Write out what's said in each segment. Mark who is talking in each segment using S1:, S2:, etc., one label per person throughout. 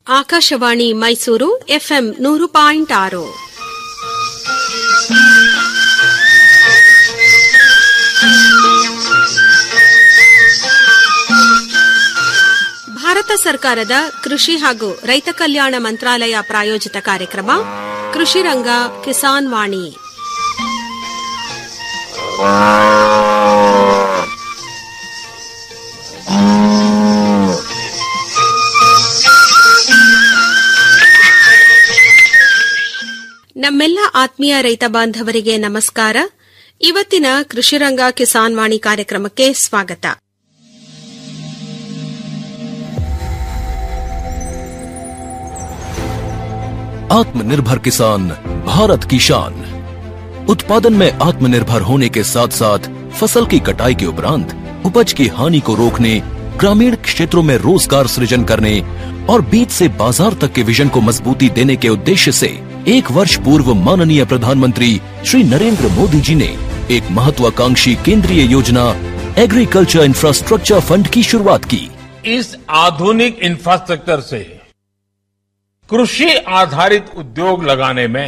S1: Akashvani Mysuru FM ನೂರು point ಆರು ಭಾರತ ಸರ್ಕಾರದ ಕೃಷಿ ಹಾಗೂ ರೈತ ಕಲ್ಯಾಣ ಮಂತ್ರಾಲಯ ಪ್ರಾಯೋಜಿತ ಕಾರ್ಯಕ್ರಮ ಕೃಷಿ ರಂಗ ಕಿಸಾನ್ ವಾಣಿ ನಮ್ಮೆಲ್ಲ ಆತ್ಮೀಯ ರೈತ ಬಾಂಧವರಿಗೆ ನಮಸ್ಕಾರ ಇವತ್ತಿನ ಕೃಷಿರಂಗ ಕಿಸಾನ್ ವಾಣಿ ಕಾರ್ಯಕ್ರಮಕ್ಕೆ ಸ್ವಾಗತ
S2: आत्मनिर्भर किसान भारत की शान उत्पादन में आत्मनिर्भर होने के साथ साथ फसल की कटाई के उपरांत उपज की हानि को रोकने ग्रामीण क्षेत्रों में रोजगार सृजन करने और बीज से बाजार तक के विजन को मजबूती देने के उद्देश्य से एक वर्ष पूर्व माननीय प्रधानमंत्री श्री नरेंद्र मोदी जी ने एक महत्वाकांक्षी केंद्रीय योजना एग्रीकल्चर इंफ्रास्ट्रक्चर फंड की शुरुआत की
S3: इस आधुनिक इंफ्रास्ट्रक्चर से कृषि आधारित उद्योग लगाने में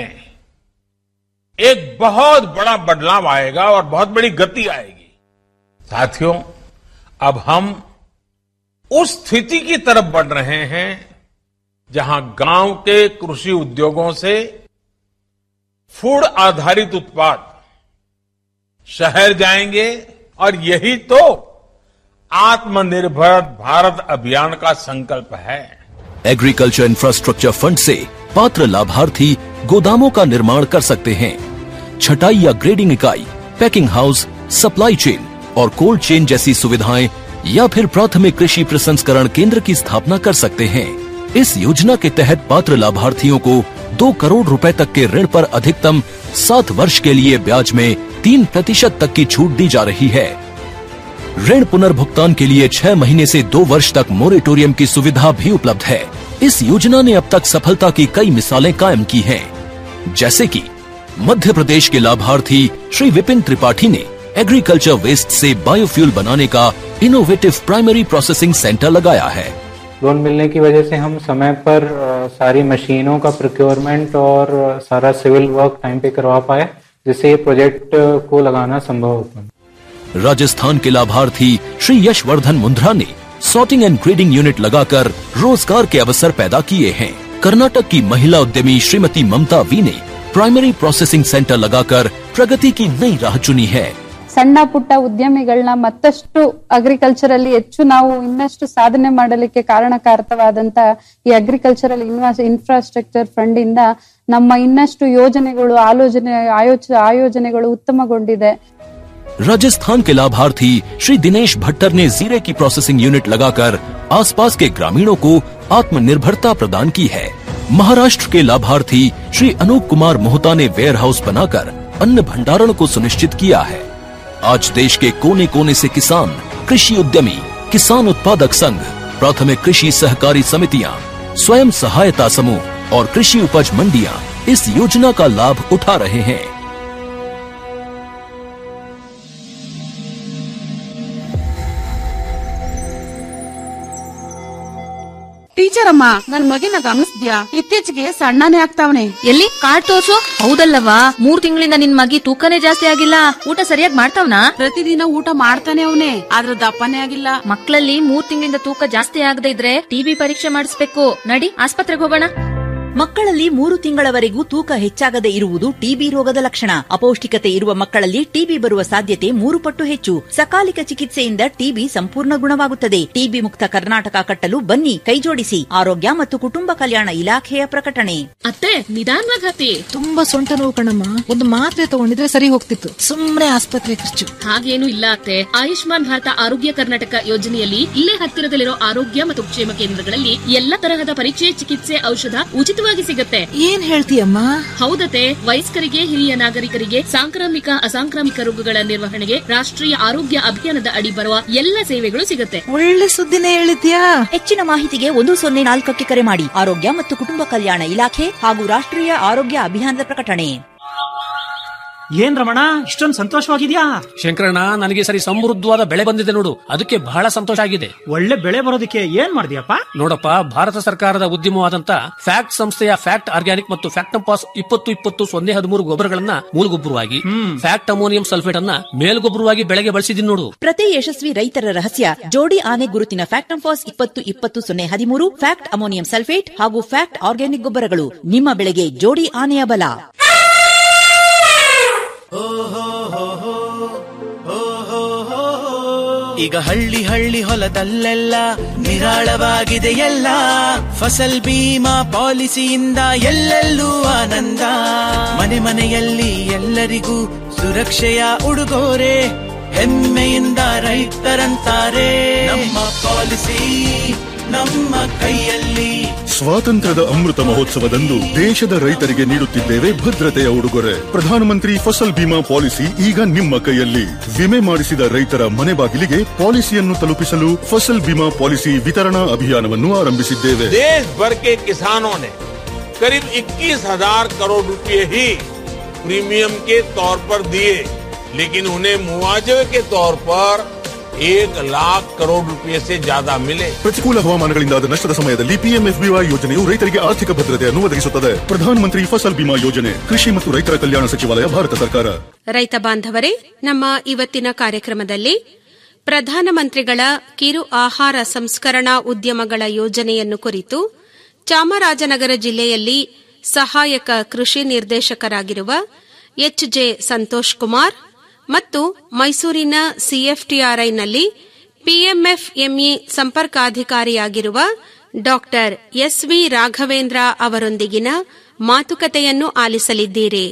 S3: एक बहुत बड़ा बदलाव आएगा और बहुत बड़ी गति आएगी साथियों अब हम उस स्थिति की तरफ बढ़ रहे हैं जहां गांव के कृषि उद्योगों से फूड आधारित उत्पाद शहर जाएंगे और यही तो आत्मनिर्भर भारत अभियान का संकल्प है
S2: एग्रीकल्चर इंफ्रास्ट्रक्चर फंड से पात्र लाभार्थी गोदामों का निर्माण कर सकते हैं छटाई या ग्रेडिंग इकाई पैकिंग हाउस सप्लाई चेन और कोल्ड चेन जैसी सुविधाएं या फिर प्राथमिक कृषि प्रसंस्करण केंद्र की स्थापना कर सकते हैं इस योजना के तहत पात्र लाभार्थियों को दो करोड़ रुपए तक के ऋण पर अधिकतम सात वर्ष के लिए ब्याज में तीन प्रतिशत तक की छूट दी जा रही है ऋण पुनर्भुगतान के लिए छह महीने से दो वर्ष तक मोरेटोरियम की सुविधा भी उपलब्ध है इस योजना ने अब तक सफलता की कई मिसालें कायम की हैं, जैसे कि मध्य प्रदेश के लाभार्थी श्री विपिन त्रिपाठी ने एग्रीकल्चर वेस्ट से बायोफ्यूल बनाने का इनोवेटिव प्राइमरी प्रोसेसिंग सेंटर लगाया है
S4: लोन मिलने की वजह से हम समय पर अ, सारी मशीनों का प्रोक्योरमेंट और अ, सारा सिविल वर्क टाइम पे करवा पाए जिससे ये प्रोजेक्ट अ, को लगाना संभव हो पाया
S2: राजस्थान के लाभार्थी श्री यशवर्धन मुंद्रा ने सॉर्टिंग एंड ग्रेडिंग यूनिट लगाकर रोजगार के अवसर पैदा किए हैं कर्नाटक की महिला उद्यमी श्रीमती ममता वी ने प्राइमरी प्रोसेसिंग सेंटर लगाकर प्रगति की नई राह चुनी है
S5: ಸಣ್ಣ ಪುಟ್ಟ ಉದ್ಯಮಿಗಳನ್ನ ಮತ್ತಷ್ಟು ಅಗ್ರಿಕಲ್ಚರ್ ಅಲ್ಲಿ ಹೆಚ್ಚು ನಾವು ಇನ್ನಷ್ಟು ಸಾಧನೆ ಮಾಡಲಿಕ್ಕೆ ಕಾರಣಕಾರಕವಾದಂತ ಈ ಅಗ್ರಿಕಲ್ಚರಲ್ ಇನ್ಫ್ರಾಸ್ಟ್ರಕ್ಚರ್ ಫಂಡ್ ಇಂದ ನಮ್ಮ ಇನ್ನಷ್ಟು ಯೋಜನೆಗಳು ಆಲೋಚನೆ ಆಯೋಚ ಆಯೋಜನೆಗಳು ಉತ್ತಮಗೊಂಡಿದೆ
S2: राजस्थान के लाभार्थी श्री दिनेश भट्टर ने जीरे की प्रोसेसिंग यूनिट लगाकर आसपास के ग्रामीणों को आत्मनिर्भरता प्रदान की है महाराष्ट्र के लाभार्थी श्री अनूप कुमार मोहता ने वेयर हाउस बनाकर अन्न भंडारण को सुनिश्चित किया है आज देश के कोने कोने से किसान कृषि उद्यमी किसान उत्पादक संघ प्राथमिक कृषि सहकारी समितियां स्वयं सहायता समूह और कृषि उपज मंडियां इस योजना का लाभ उठा रहे हैं
S6: ಟೀಚರ್ ಅಮ್ಮ ನನ್ ಮಗಿನ ಗಮನಿಸ್ದ್ಯಾ ಇತ್ತೀಚೆಗೆ ಸಣ್ಣನೇ ಆಗ್ತಾವನೆ
S7: ಎಲ್ಲಿ ಕಾರ್ಡ್ ತೋರ್ಸು ಹೌದಲ್ಲವಾ ಮೂರ್ ತಿಂಗಳಿಂದ ನಿನ್ ಮಗಿ ತೂಕನೇ ಜಾಸ್ತಿ ಆಗಿಲ್ಲ ಊಟ ಸರಿಯಾಗಿ ಮಾಡ್ತಾವ್ನಾ
S6: ಪ್ರತಿದಿನ ಊಟ ಮಾಡ್ತಾನೆ ಅವನೇ ಆದ್ರ ದಪ್ಪನೇ ಆಗಿಲ್ಲ
S7: ಮಕ್ಕಳಲ್ಲಿ ಮೂರ್ ತಿಂಗಳಿಂದ ತೂಕ ಜಾಸ್ತಿ ಆಗದೆ ಇದ್ರೆ ಟಿಬಿ ಪರೀಕ್ಷೆ ಮಾಡಿಸ್ಬೇಕು ನಡಿ ಆಸ್ಪತ್ರೆಗೆ ಹೋಗೋಣ
S8: ಮಕ್ಕಳಲ್ಲಿ ಮೂರು ತಿಂಗಳವರೆಗೂ ತೂಕ ಹೆಚ್ಚಾಗದೆ ಇರುವುದು ಟಿಬಿ ರೋಗದ ಲಕ್ಷಣ ಅಪೌಷ್ಟಿಕತೆ ಇರುವ ಮಕ್ಕಳಲ್ಲಿ ಟಿಬಿ ಬರುವ ಸಾಧ್ಯತೆ ಮೂರು ಪಟ್ಟು ಹೆಚ್ಚು ಸಕಾಲಿಕ ಚಿಕಿತ್ಸೆಯಿಂದ ಟಿಬಿ ಸಂಪೂರ್ಣ ಗುಣವಾಗುತ್ತದೆ ಟಿಬಿ ಮುಕ್ತ ಕರ್ನಾಟಕ ಕಟ್ಟಲು ಬನ್ನಿ ಕೈಜೋಡಿಸಿ ಆರೋಗ್ಯ ಮತ್ತು ಕುಟುಂಬ ಕಲ್ಯಾಣ ಇಲಾಖೆಯ ಪ್ರಕಟಣೆ
S7: ಅತ್ತೆ ನಿಧಾನವಾಗಿ ಹತ್ತಿ
S9: ತುಂಬಾ ಸೊಂಟ ನೋವು ಕಣಮ್ಮ ಒಂದು ಮಾತ್ರೆ ತಗೊಂಡಿದ್ರೆ ಸರಿ ಹೋಗ್ತಿತ್ತು ಸುಮ್ನೆ ಆಸ್ಪತ್ರೆ ಖರ್ಚು
S7: ಹಾಗೇನು ಇಲ್ಲ ಅತ್ತೆ ಆಯುಷ್ಮಾನ್ ಭಾರತ ಆರೋಗ್ಯ ಕರ್ನಾಟಕ ಯೋಜನೆಯಲ್ಲಿ ಇಲ್ಲೇ ಹತ್ತಿರದಲ್ಲಿರೋ ಆರೋಗ್ಯ ಮತ್ತು ಕ್ಷೇಮ ಕೇಂದ್ರಗಳಲ್ಲಿ ಎಲ್ಲ ತರಹದ ಪರೀಕ್ಷೆ ಚಿಕಿತ್ಸೆ ಔಷಧ ಉಚಿತವಾಗಿ ಸಿಗುತ್ತೆ
S9: ಏನ್ ಹೇಳ್ತೀಯಮ್ಮ
S7: ಹೌದತೆ ವಯಸ್ಕರಿಗೆ ಹಿರಿಯ ನಾಗರಿಕರಿಗೆ ಸಾಂಕ್ರಾಮಿಕ ಅಸಾಂಕ್ರಾಮಿಕ ರೋಗಗಳ ನಿರ್ವಹಣೆಗೆ ರಾಷ್ಟ್ರೀಯ ಆರೋಗ್ಯ ಅಭಿಯಾನದ ಅಡಿ ಬರುವ ಎಲ್ಲ ಸೇವೆಗಳು ಸಿಗುತ್ತೆ
S9: ಒಳ್ಳೆ ಸುದ್ದಿನೇ ಹೇಳಿದ್ಯಾ
S8: ಹೆಚ್ಚಿನ ಮಾಹಿತಿಗೆ ಒಂದು ಸೊನ್ನೆ ನಾಲ್ಕಕ್ಕೆ ಕರೆ ಮಾಡಿ ಆರೋಗ್ಯ ಮತ್ತು ಕುಟುಂಬ ಕಲ್ಯಾಣ ಇಲಾಖೆ ಹಾಗೂ ರಾಷ್ಟ್ರೀಯ ಆರೋಗ್ಯ ಅಭಿಯಾನದ ಪ್ರಕಟಣೆ
S10: ಏನ್ ರಮಣ ಇಷ್ಟೊಂದು ಸಂತೋಷವಾಗಿದ್ಯಾ
S11: ಶಂಕರಣ್ಣ ನನಗೆ ಸರಿ ಸಮೃದ್ಧವಾದ ಬೆಳೆ ಬಂದಿದೆ ನೋಡು ಅದಕ್ಕೆ ಬಹಳ ಸಂತೋಷ ಆಗಿದೆ
S10: ಒಳ್ಳೆ ಬೆಳೆ ಬರೋದಕ್ಕೆ ಏನ್ ಮಾಡಿದ್ಯಪ್ಪ
S11: ನೋಡಪ್ಪ ಭಾರತ ಸರ್ಕಾರದ ಉದ್ಯಮವಾದಂತ ಫ್ಯಾಕ್ಟ್ ಸಂಸ್ಥೆಯ ಫ್ಯಾಕ್ಟ್ ಆರ್ಗ್ಯಾನಿಕ್ ಮತ್ತು ಫ್ಯಾಕ್ಟಂಪಾಸ್ ಇಪ್ಪತ್ತು ಇಪ್ಪತ್ತು ಸೊನ್ನೆ ಹದಿಮೂರು ಗೊಬ್ಬರಗಳನ್ನ ಮೂಲಗೊಬ್ಬರವಾಗಿ ಫ್ಯಾಕ್ಟ್ ಅಮೋನಿಯಂ ಸಲ್ಫೇಟ್ ಅನ್ನ ಮೇಲ್ಗೊಬ್ಬರವಾಗಿ ಬೆಳೆಗೆ ಬಳಸಿದೀನಿ ನೋಡು
S8: ಪ್ರತಿ ಯಶಸ್ವಿ ರೈತರ ರಹಸ್ಯ ಜೋಡಿ ಆನೆ ಗುರುತಿನ ಫ್ಯಾಕ್ಟಂಫಾಸ್ ಇಪ್ಪತ್ತು ಇಪ್ಪತ್ತು ಸೊನ್ನೆ ಹದಿಮೂರು ಫ್ಯಾಕ್ಟ್ ಅಮೋನಿಯಂ ಸಲ್ಫೇಟ್ ಹಾಗೂ ಫ್ಯಾಕ್ಟ್ ಆರ್ಗ್ಯಾನಿಕ್ ಗೊಬ್ಬರಗಳು ನಿಮ್ಮ ಬೆಳೆಗೆ ಜೋಡಿ ಆನೆಯ ಬಲ
S12: ಈಗ ಹಳ್ಳಿ ಹಳ್ಳಿ ಹೊಲದಲ್ಲೆಲ್ಲ ನಿರಾಳವಾಗಿದೆ ಎಲ್ಲ ಫಸಲ್ ಬೀಮಾ ಪಾಲಿಸಿಯಿಂದ ಎಲ್ಲೆಲ್ಲೂ ಆನಂದ ಮನೆ ಮನೆಯಲ್ಲಿ ಎಲ್ಲರಿಗೂ ಸುರಕ್ಷೆಯ ಉಡುಗೊರೆ ಹೆಮ್ಮೆಯಿಂದ ರೈತರಂತಾರೆ ನಮ್ಮ ಪಾಲಿಸಿ ನಮ್ಮ ಕೈಯಲ್ಲಿ
S13: ಸ್ವಾತಂತ್ರ್ಯದ ಅಮೃತ ಮಹೋತ್ಸವದಂದು ದೇಶದ ರೈತರಿಗೆ ನೀಡುತ್ತಿದ್ದೇವೆ ಭದ್ರತೆಯ ಉಡುಗೊರೆ ಪ್ರಧಾನಮಂತ್ರಿ ಫಸಲ್ ಬಿಮಾ ಪಾಲಿಸಿ ಈಗ ನಿಮ್ಮ ಕೈಯಲ್ಲಿ ವಿಮೆ ಮಾಡಿಸಿದ ರೈತರ ಮನೆ ಬಾಗಿಲಿಗೆ ಪಾಲಿಸಿಯನ್ನು ತಲುಪಿಸಲು ಫಸಲ್ ಬಿಮಾ ಪಾಲಿಸಿ ವಿತರಣಾ ಅಭಿಯಾನವನ್ನು ಆರಂಭಿಸಿದ್ದೇವೆ
S3: देश भर के किसानों ने करीब 21,000 करोड़ रुपए ही प्रीमियम के तौर पर दिए लेकिन उन्हें मुआवजे के तौर पर एक लाख करोड़ रुपए से ज्यादा मिले
S13: ಪ್ರತಿಕೂಲ ಹವಾಮಾನಗಳಿಂದಾದ ನಷ್ಟದ ಸಮಯದಲ್ಲಿ ಪಿಎಂಎಫ್ಬಿವೈ ಯೋಜನೆಯು ರೈತರಿಗೆ ಆರ್ಥಿಕ ಭದ್ರತೆಯನ್ನು ಒದಗಿಸುತ್ತದೆ ಪ್ರಧಾನಮಂತ್ರಿ ಫಸಲ್ ಬಿಮಾ ಯೋಜನೆ ಕೃಷಿ ಮತ್ತು ರೈತರ ಕಲ್ಯಾಣ ಸಚಿವಾಲಯ ಭಾರತ ಸರ್ಕಾರ
S1: ರೈತ ಬಾಂಧವರೇ ನಮ್ಮ ಇವತ್ತಿನ ಕಾರ್ಯಕ್ರಮದಲ್ಲಿ ಪ್ರಧಾನಮಂತ್ರಿಗಳ ಕಿರು ಆಹಾರ ಸಂಸ್ಕರಣಾ ಉದ್ಯಮಗಳ ಯೋಜನೆಯನ್ನು ಕುರಿತು ಚಾಮರಾಜನಗರ ಜಿಲ್ಲೆಯಲ್ಲಿ ಸಹಾಯಕ ಕೃಷಿ ನಿರ್ದೇಶಕರಾಗಿರುವ ಎಚ್ ಜೆ ಸಂತೋಷ್ ಕುಮಾರ್ ಮತ್ತು ಮೈಸೂರಿನ ಸಿಎಫ್ಟಿಆರ್ಐನಲ್ಲಿ ಪಿಎಂಎಫ್ಎಂಇ ಸಂಪರ್ಕಾಧಿಕಾರಿಯಾಗಿರುವ ಡಾಕ್ಟರ್ ಎಸ್ವಿ ರಾಘವೇಂದ್ರ ಅವರೊಂದಿಗಿನ ಮಾತುಕತೆಯನ್ನು ಆಲಿಸಲಿದ್ದೀರಿ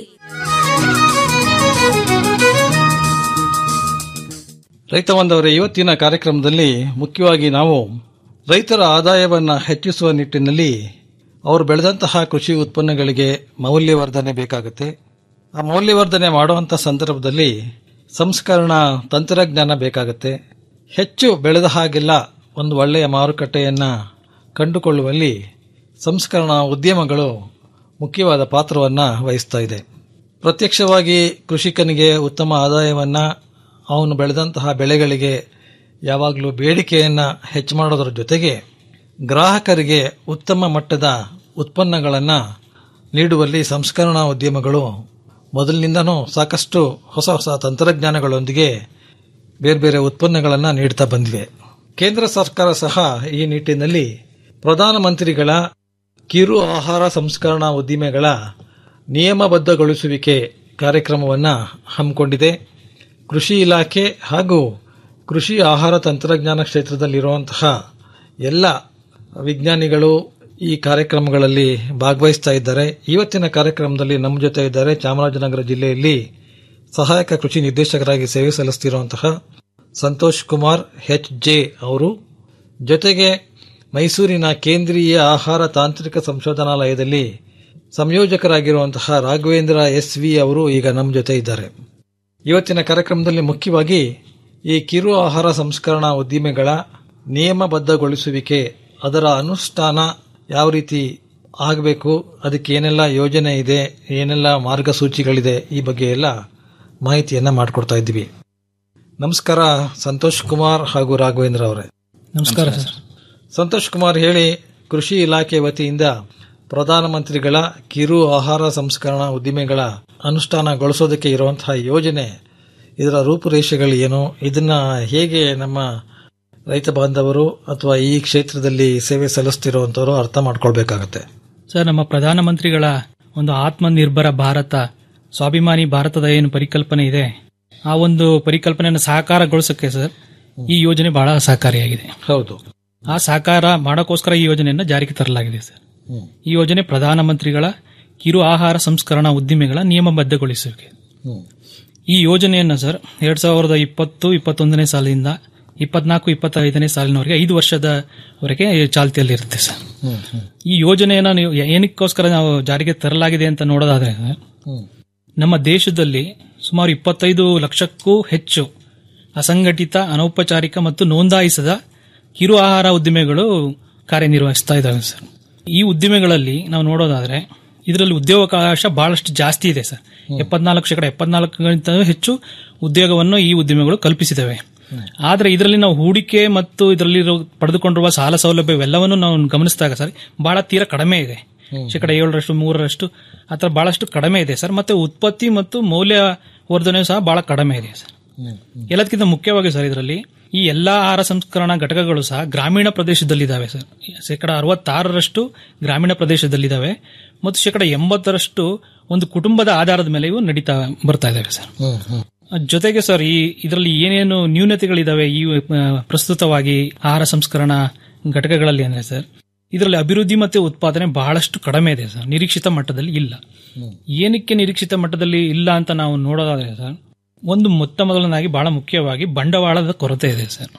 S14: ರೈತ ಬಾಂಧವರೇ ಇವತ್ತಿನ ಕಾರ್ಯಕ್ರಮದಲ್ಲಿ ಮುಖ್ಯವಾಗಿ ನಾವು ರೈತರ ಆದಾಯವನ್ನು ಹೆಚ್ಚಿಸುವ ನಿಟ್ಟಿನಲ್ಲಿ ಅವರು ಬೆಳೆದಂತಹ ಕೃಷಿ ಉತ್ಪನ್ನಗಳಿಗೆ ಮೌಲ್ಯವರ್ಧನೆ ಬೇಕಾಗುತ್ತೆ ಆ ಮೌಲ್ಯವರ್ಧನೆ ಮಾಡುವಂಥ ಸಂದರ್ಭದಲ್ಲಿ ಸಂಸ್ಕರಣಾ ತಂತ್ರಜ್ಞಾನ ಬೇಕಾಗುತ್ತೆ ಹೆಚ್ಚು ಬೆಳೆದ ಹಾಗೆಲ್ಲ ಒಂದು ಒಳ್ಳೆಯ ಮಾರುಕಟ್ಟೆಯನ್ನು ಕಂಡುಕೊಳ್ಳುವಲ್ಲಿ ಸಂಸ್ಕರಣಾ ಉದ್ಯಮಗಳು ಮುಖ್ಯವಾದ ಪಾತ್ರವನ್ನು ವಹಿಸ್ತಾ ಇದೆ ಪ್ರತ್ಯಕ್ಷವಾಗಿ ಕೃಷಿಕನಿಗೆ ಉತ್ತಮ ಆದಾಯವನ್ನು ಅವನು ಬೆಳೆದಂತಹ ಬೆಳೆಗಳಿಗೆ ಯಾವಾಗಲೂ ಬೇಡಿಕೆಯನ್ನು ಹೆಚ್ಚು ಮಾಡೋದರ ಜೊತೆಗೆ ಗ್ರಾಹಕರಿಗೆ ಉತ್ತಮ ಮಟ್ಟದ ಉತ್ಪನ್ನಗಳನ್ನು ನೀಡುವಲ್ಲಿ ಸಂಸ್ಕರಣಾ ಉದ್ಯಮಗಳು ಮೊದಲಿನಿಂದನೂ ಸಾಕಷ್ಟು ಹೊಸ ಹೊಸ ತಂತ್ರಜ್ಞಾನಗಳೊಂದಿಗೆ ಬೇರೆ ಬೇರೆ ಉತ್ಪನ್ನಗಳನ್ನು ನೀಡ್ತಾ ಬಂದಿವೆ ಕೇಂದ್ರ ಸರ್ಕಾರ ಸಹ ಈ ನಿಟ್ಟಿನಲ್ಲಿ ಪ್ರಧಾನಮಂತ್ರಿಗಳ ಕಿರು ಆಹಾರ ಸಂಸ್ಕರಣಾ ಉದ್ದಿಮೆಗಳ ನಿಯಮಬದ್ಧಗೊಳಿಸುವಿಕೆ ಕಾರ್ಯಕ್ರಮವನ್ನು ಹಮ್ಮಿಕೊಂಡಿದೆ ಕೃಷಿ ಇಲಾಖೆ ಹಾಗೂ ಕೃಷಿ ಆಹಾರ ತಂತ್ರಜ್ಞಾನ ಕ್ಷೇತ್ರದಲ್ಲಿರುವಂತಹ ಎಲ್ಲ ವಿಜ್ಞಾನಿಗಳು ಈ ಕಾರ್ಯಕ್ರಮಗಳಲ್ಲಿ ಭಾಗವಹಿಸ್ತಾ ಇದ್ದಾರೆ ಇವತ್ತಿನ ಕಾರ್ಯಕ್ರಮದಲ್ಲಿ ನಮ್ಮ ಜೊತೆ ಇದ್ದಾರೆ ಚಾಮರಾಜನಗರ ಜಿಲ್ಲೆಯಲ್ಲಿ ಸಹಾಯಕ ಕೃಷಿ ನಿರ್ದೇಶಕರಾಗಿ ಸೇವೆ ಸಲ್ಲಿಸುತ್ತಿರುವಂತಹ ಸಂತೋಷ್ ಕುಮಾರ್ ಎಚ್ ಜೆ ಅವರು ಜೊತೆಗೆ ಮೈಸೂರಿನ ಕೇಂದ್ರೀಯ ಆಹಾರ ತಾಂತ್ರಿಕ ಸಂಶೋಧನಾಲಯದಲ್ಲಿ ಸಂಯೋಜಕರಾಗಿರುವಂತಹ ರಾಘವೇಂದ್ರ ಎಸ್ ವಿ ಅವರು ಈಗ ನಮ್ಮ ಜೊತೆ ಇದ್ದಾರೆ ಇವತ್ತಿನ ಕಾರ್ಯಕ್ರಮದಲ್ಲಿ ಮುಖ್ಯವಾಗಿ ಈ ಕಿರು ಆಹಾರ ಸಂಸ್ಕರಣಾ ಉದ್ದಿಮೆಗಳ ನಿಯಮಬದ್ಧಗೊಳಿಸುವಿಕೆ ಅದರ ಅನುಷ್ಠಾನ ಯಾವ ರೀತಿ ಆಗಬೇಕು ಅದಕ್ಕೆ ಏನೆಲ್ಲ ಯೋಜನೆ ಇದೆ ಏನೆಲ್ಲ ಮಾರ್ಗಸೂಚಿಗಳಿದೆ ಈ ಬಗ್ಗೆ ಎಲ್ಲ ಮಾಹಿತಿಯನ್ನ ಮಾಡಿಕೊಡ್ತಾ ಇದ್ದೀವಿ ನಮಸ್ಕಾರ ಸಂತೋಷ್ ಕುಮಾರ್ ಹಾಗೂ ರಾಘವೇಂದ್ರ ಅವರೇ
S15: ನಮಸ್ಕಾರ ಸರ್
S14: ಸಂತೋಷ್ ಕುಮಾರ್ ಹೇಳಿ ಕೃಷಿ ಇಲಾಖೆ ವತಿಯಿಂದ ಪ್ರಧಾನಮಂತ್ರಿಗಳ ಕಿರು ಆಹಾರ ಸಂಸ್ಕರಣಾ ಉದ್ದಿಮೆಗಳ ಅನುಷ್ಠಾನಗೊಳಿಸೋದಕ್ಕೆ ಇರುವಂತಹ ಯೋಜನೆ ಇದರ ರೂಪುರೇಷೆಗಳು ಏನು ಇದನ್ನ ಹೇಗೆ ನಮ್ಮ ರೈತ ಬಾಂಧವರು ಅಥವಾ ಈ ಕ್ಷೇತ್ರದಲ್ಲಿ ಸೇವೆ ಸಲ್ಲಿಸ್ತಿರುವಂತವರು ಅರ್ಥ ಮಾಡ್ಕೊಳ್ಬೇಕಾಗತ್ತೆ
S15: ಸರ್ ನಮ್ಮ ಪ್ರಧಾನಮಂತ್ರಿಗಳ ಒಂದು ಆತ್ಮನಿರ್ಭರ ಭಾರತ ಸ್ವಾಭಿಮಾನಿ ಭಾರತದ ಏನು ಪರಿಕಲ್ಪನೆ ಇದೆ ಆ ಒಂದು ಪರಿಕಲ್ಪನೆಯನ್ನು ಸಾಕಾರಗೊಳಿಸಕ್ಕೆ ಸರ್ ಈ ಯೋಜನೆ ಬಹಳ ಸಹಕಾರಿಯಾಗಿದೆ
S14: ಹೌದು
S15: ಆ ಸಾಕಾರ ಮಾಡೋಕ್ಕೋಸ್ಕರ ಈ ಯೋಜನೆಯನ್ನು ಜಾರಿಗೆ ತರಲಾಗಿದೆ ಸರ್ ಈ ಯೋಜನೆ ಪ್ರಧಾನಮಂತ್ರಿಗಳ ಕಿರು ಆಹಾರ ಸಂಸ್ಕರಣಾ ಉದ್ದಿಮೆಗಳ ನಿಯಮಬದ್ಧಗೊಳಿಸುವಿಕೆ ಈ ಯೋಜನೆಯನ್ನು ಸರ್ ಎರಡ್ ಸಾವಿರದ ಇಪ್ಪತ್ತು ಇಪ್ಪತ್ತೊಂದನೇ ಸಾಲಿನಿಂದ ಇಪ್ಪತ್ನಾಲ್ಕು ಇಪ್ಪತ್ತೈದನೇ ಸಾಲಿನವರೆಗೆ ಐದು ವರ್ಷದವರೆಗೆ ಚಾಲ್ತಿಯಲ್ಲಿರುತ್ತೆ ಸರ್ ಈ ಯೋಜನೆಯನ್ನು ನೀವು ಏನಕ್ಕೋಸ್ಕರ ನಾವು ಜಾರಿಗೆ ತರಲಾಗಿದೆ ಅಂತ ನೋಡೋದಾದ್ರೆ ನಮ್ಮ ದೇಶದಲ್ಲಿ ಸುಮಾರು ಇಪ್ಪತ್ತೈದು ಲಕ್ಷಕ್ಕೂ ಹೆಚ್ಚು ಅಸಂಘಟಿತ ಅನೌಪಚಾರಿಕ ಮತ್ತು ನೋಂದಾಯಿಸದ ಕಿರು ಆಹಾರ ಉದ್ದಿಮೆಗಳು ಕಾರ್ಯನಿರ್ವಹಿಸ್ತಾ ಇದ್ದಾವೆ ಸರ್ ಈ ಉದ್ದಿಮೆಗಳಲ್ಲಿ ನಾವು ನೋಡೋದಾದ್ರೆ ಇದರಲ್ಲಿ ಉದ್ಯೋಗಾವಕಾಶ ಬಹಳಷ್ಟು ಜಾಸ್ತಿ ಇದೆ ಸರ್ ಎಪ್ಪತ್ನಾಲ್ಕು ಶೇಕಡ ಎಪ್ಪತ್ನಾಲ್ಕಕ್ಕಿಂತ ಹೆಚ್ಚು ಉದ್ಯೋಗವನ್ನು ಈ ಉದ್ಯಮಿಗಳು ಕಲ್ಪಿಸಿದವೆ ಆದ್ರೆ ಇದರಲ್ಲಿ ನಾವು ಹೂಡಿಕೆ ಮತ್ತು ಇದರಲ್ಲಿ ಪಡೆದುಕೊಂಡಿರುವ ಸಾಲ ಸೌಲಭ್ಯವೆಲ್ಲವನ್ನು ನಾವು ಗಮನಿಸಿದಾಗ ಸರ್ ಬಹಳ ತೀರಾ ಕಡಿಮೆ ಇದೆ ಶೇಕಡ ಏಳರಷ್ಟು ಮೂರರಷ್ಟು ಅಥವಾ ಬಹಳಷ್ಟು ಕಡಿಮೆ ಇದೆ ಸರ್ ಮತ್ತೆ ಉತ್ಪತ್ತಿ ಮತ್ತು ಮೌಲ್ಯ ವರ್ಧನೆಯೂ ಸಹ ಬಹಳ ಕಡಿಮೆ ಇದೆ ಸರ್ ಎಲ್ಲದಕ್ಕಿಂತ ಮುಖ್ಯವಾಗಿ ಸರ್ ಇದರಲ್ಲಿ ಈ ಎಲ್ಲಾ ಆಹಾರ ಸಂಸ್ಕರಣಾ ಘಟಕಗಳು ಸಹ ಗ್ರಾಮೀಣ ಪ್ರದೇಶದಲ್ಲಿದ್ದಾವೆ ಸರ್ ಶೇಕಡ ಅರವತ್ತಾರರಷ್ಟು ಗ್ರಾಮೀಣ ಪ್ರದೇಶದಲ್ಲಿದ್ದಾವೆ ಮತ್ತು ಶೇಕಡ ಎಂಬತ್ತರಷ್ಟು ಒಂದು ಕುಟುಂಬದ ಆಧಾರದ ಮೇಲೆ ಇವು ನಡೀತಾ ಬರ್ತಾ ಇದಾವೆ ಸರ್ ಜೊತೆಗೆ ಸರ್ ಈ ಇದರಲ್ಲಿ ಏನೇನು ನ್ಯೂನತೆಗಳಿದಾವೆ ಈ ಆ, ಪ್ರಸ್ತುತವಾಗಿ ಆಹಾರ ಸಂಸ್ಕರಣಾ ಘಟಕಗಳಲ್ಲಿ ಅಂದ್ರೆ ಸರ್ ಇದರಲ್ಲಿ ಅಭಿವೃದ್ಧಿ ಮತ್ತು ಉತ್ಪಾದನೆ ಬಹಳಷ್ಟು ಕಡಿಮೆ ಇದೆ ಸರ್ ನಿರೀಕ್ಷಿತ ಮಟ್ಟದಲ್ಲಿ ಇಲ್ಲ ಏನಕ್ಕೆ ನಿರೀಕ್ಷಿತ ಮಟ್ಟದಲ್ಲಿ ಇಲ್ಲ ಅಂತ ನಾವು ನೋಡೋದಾದ್ರೆ ಸರ್ ಒಂದು ಮೊತ್ತ ಮೊದಲನಾಗಿ ಬಹಳ ಮುಖ್ಯವಾಗಿ ಬಂಡವಾಳದ ಕೊರತೆ ಇದೆ ಸರ್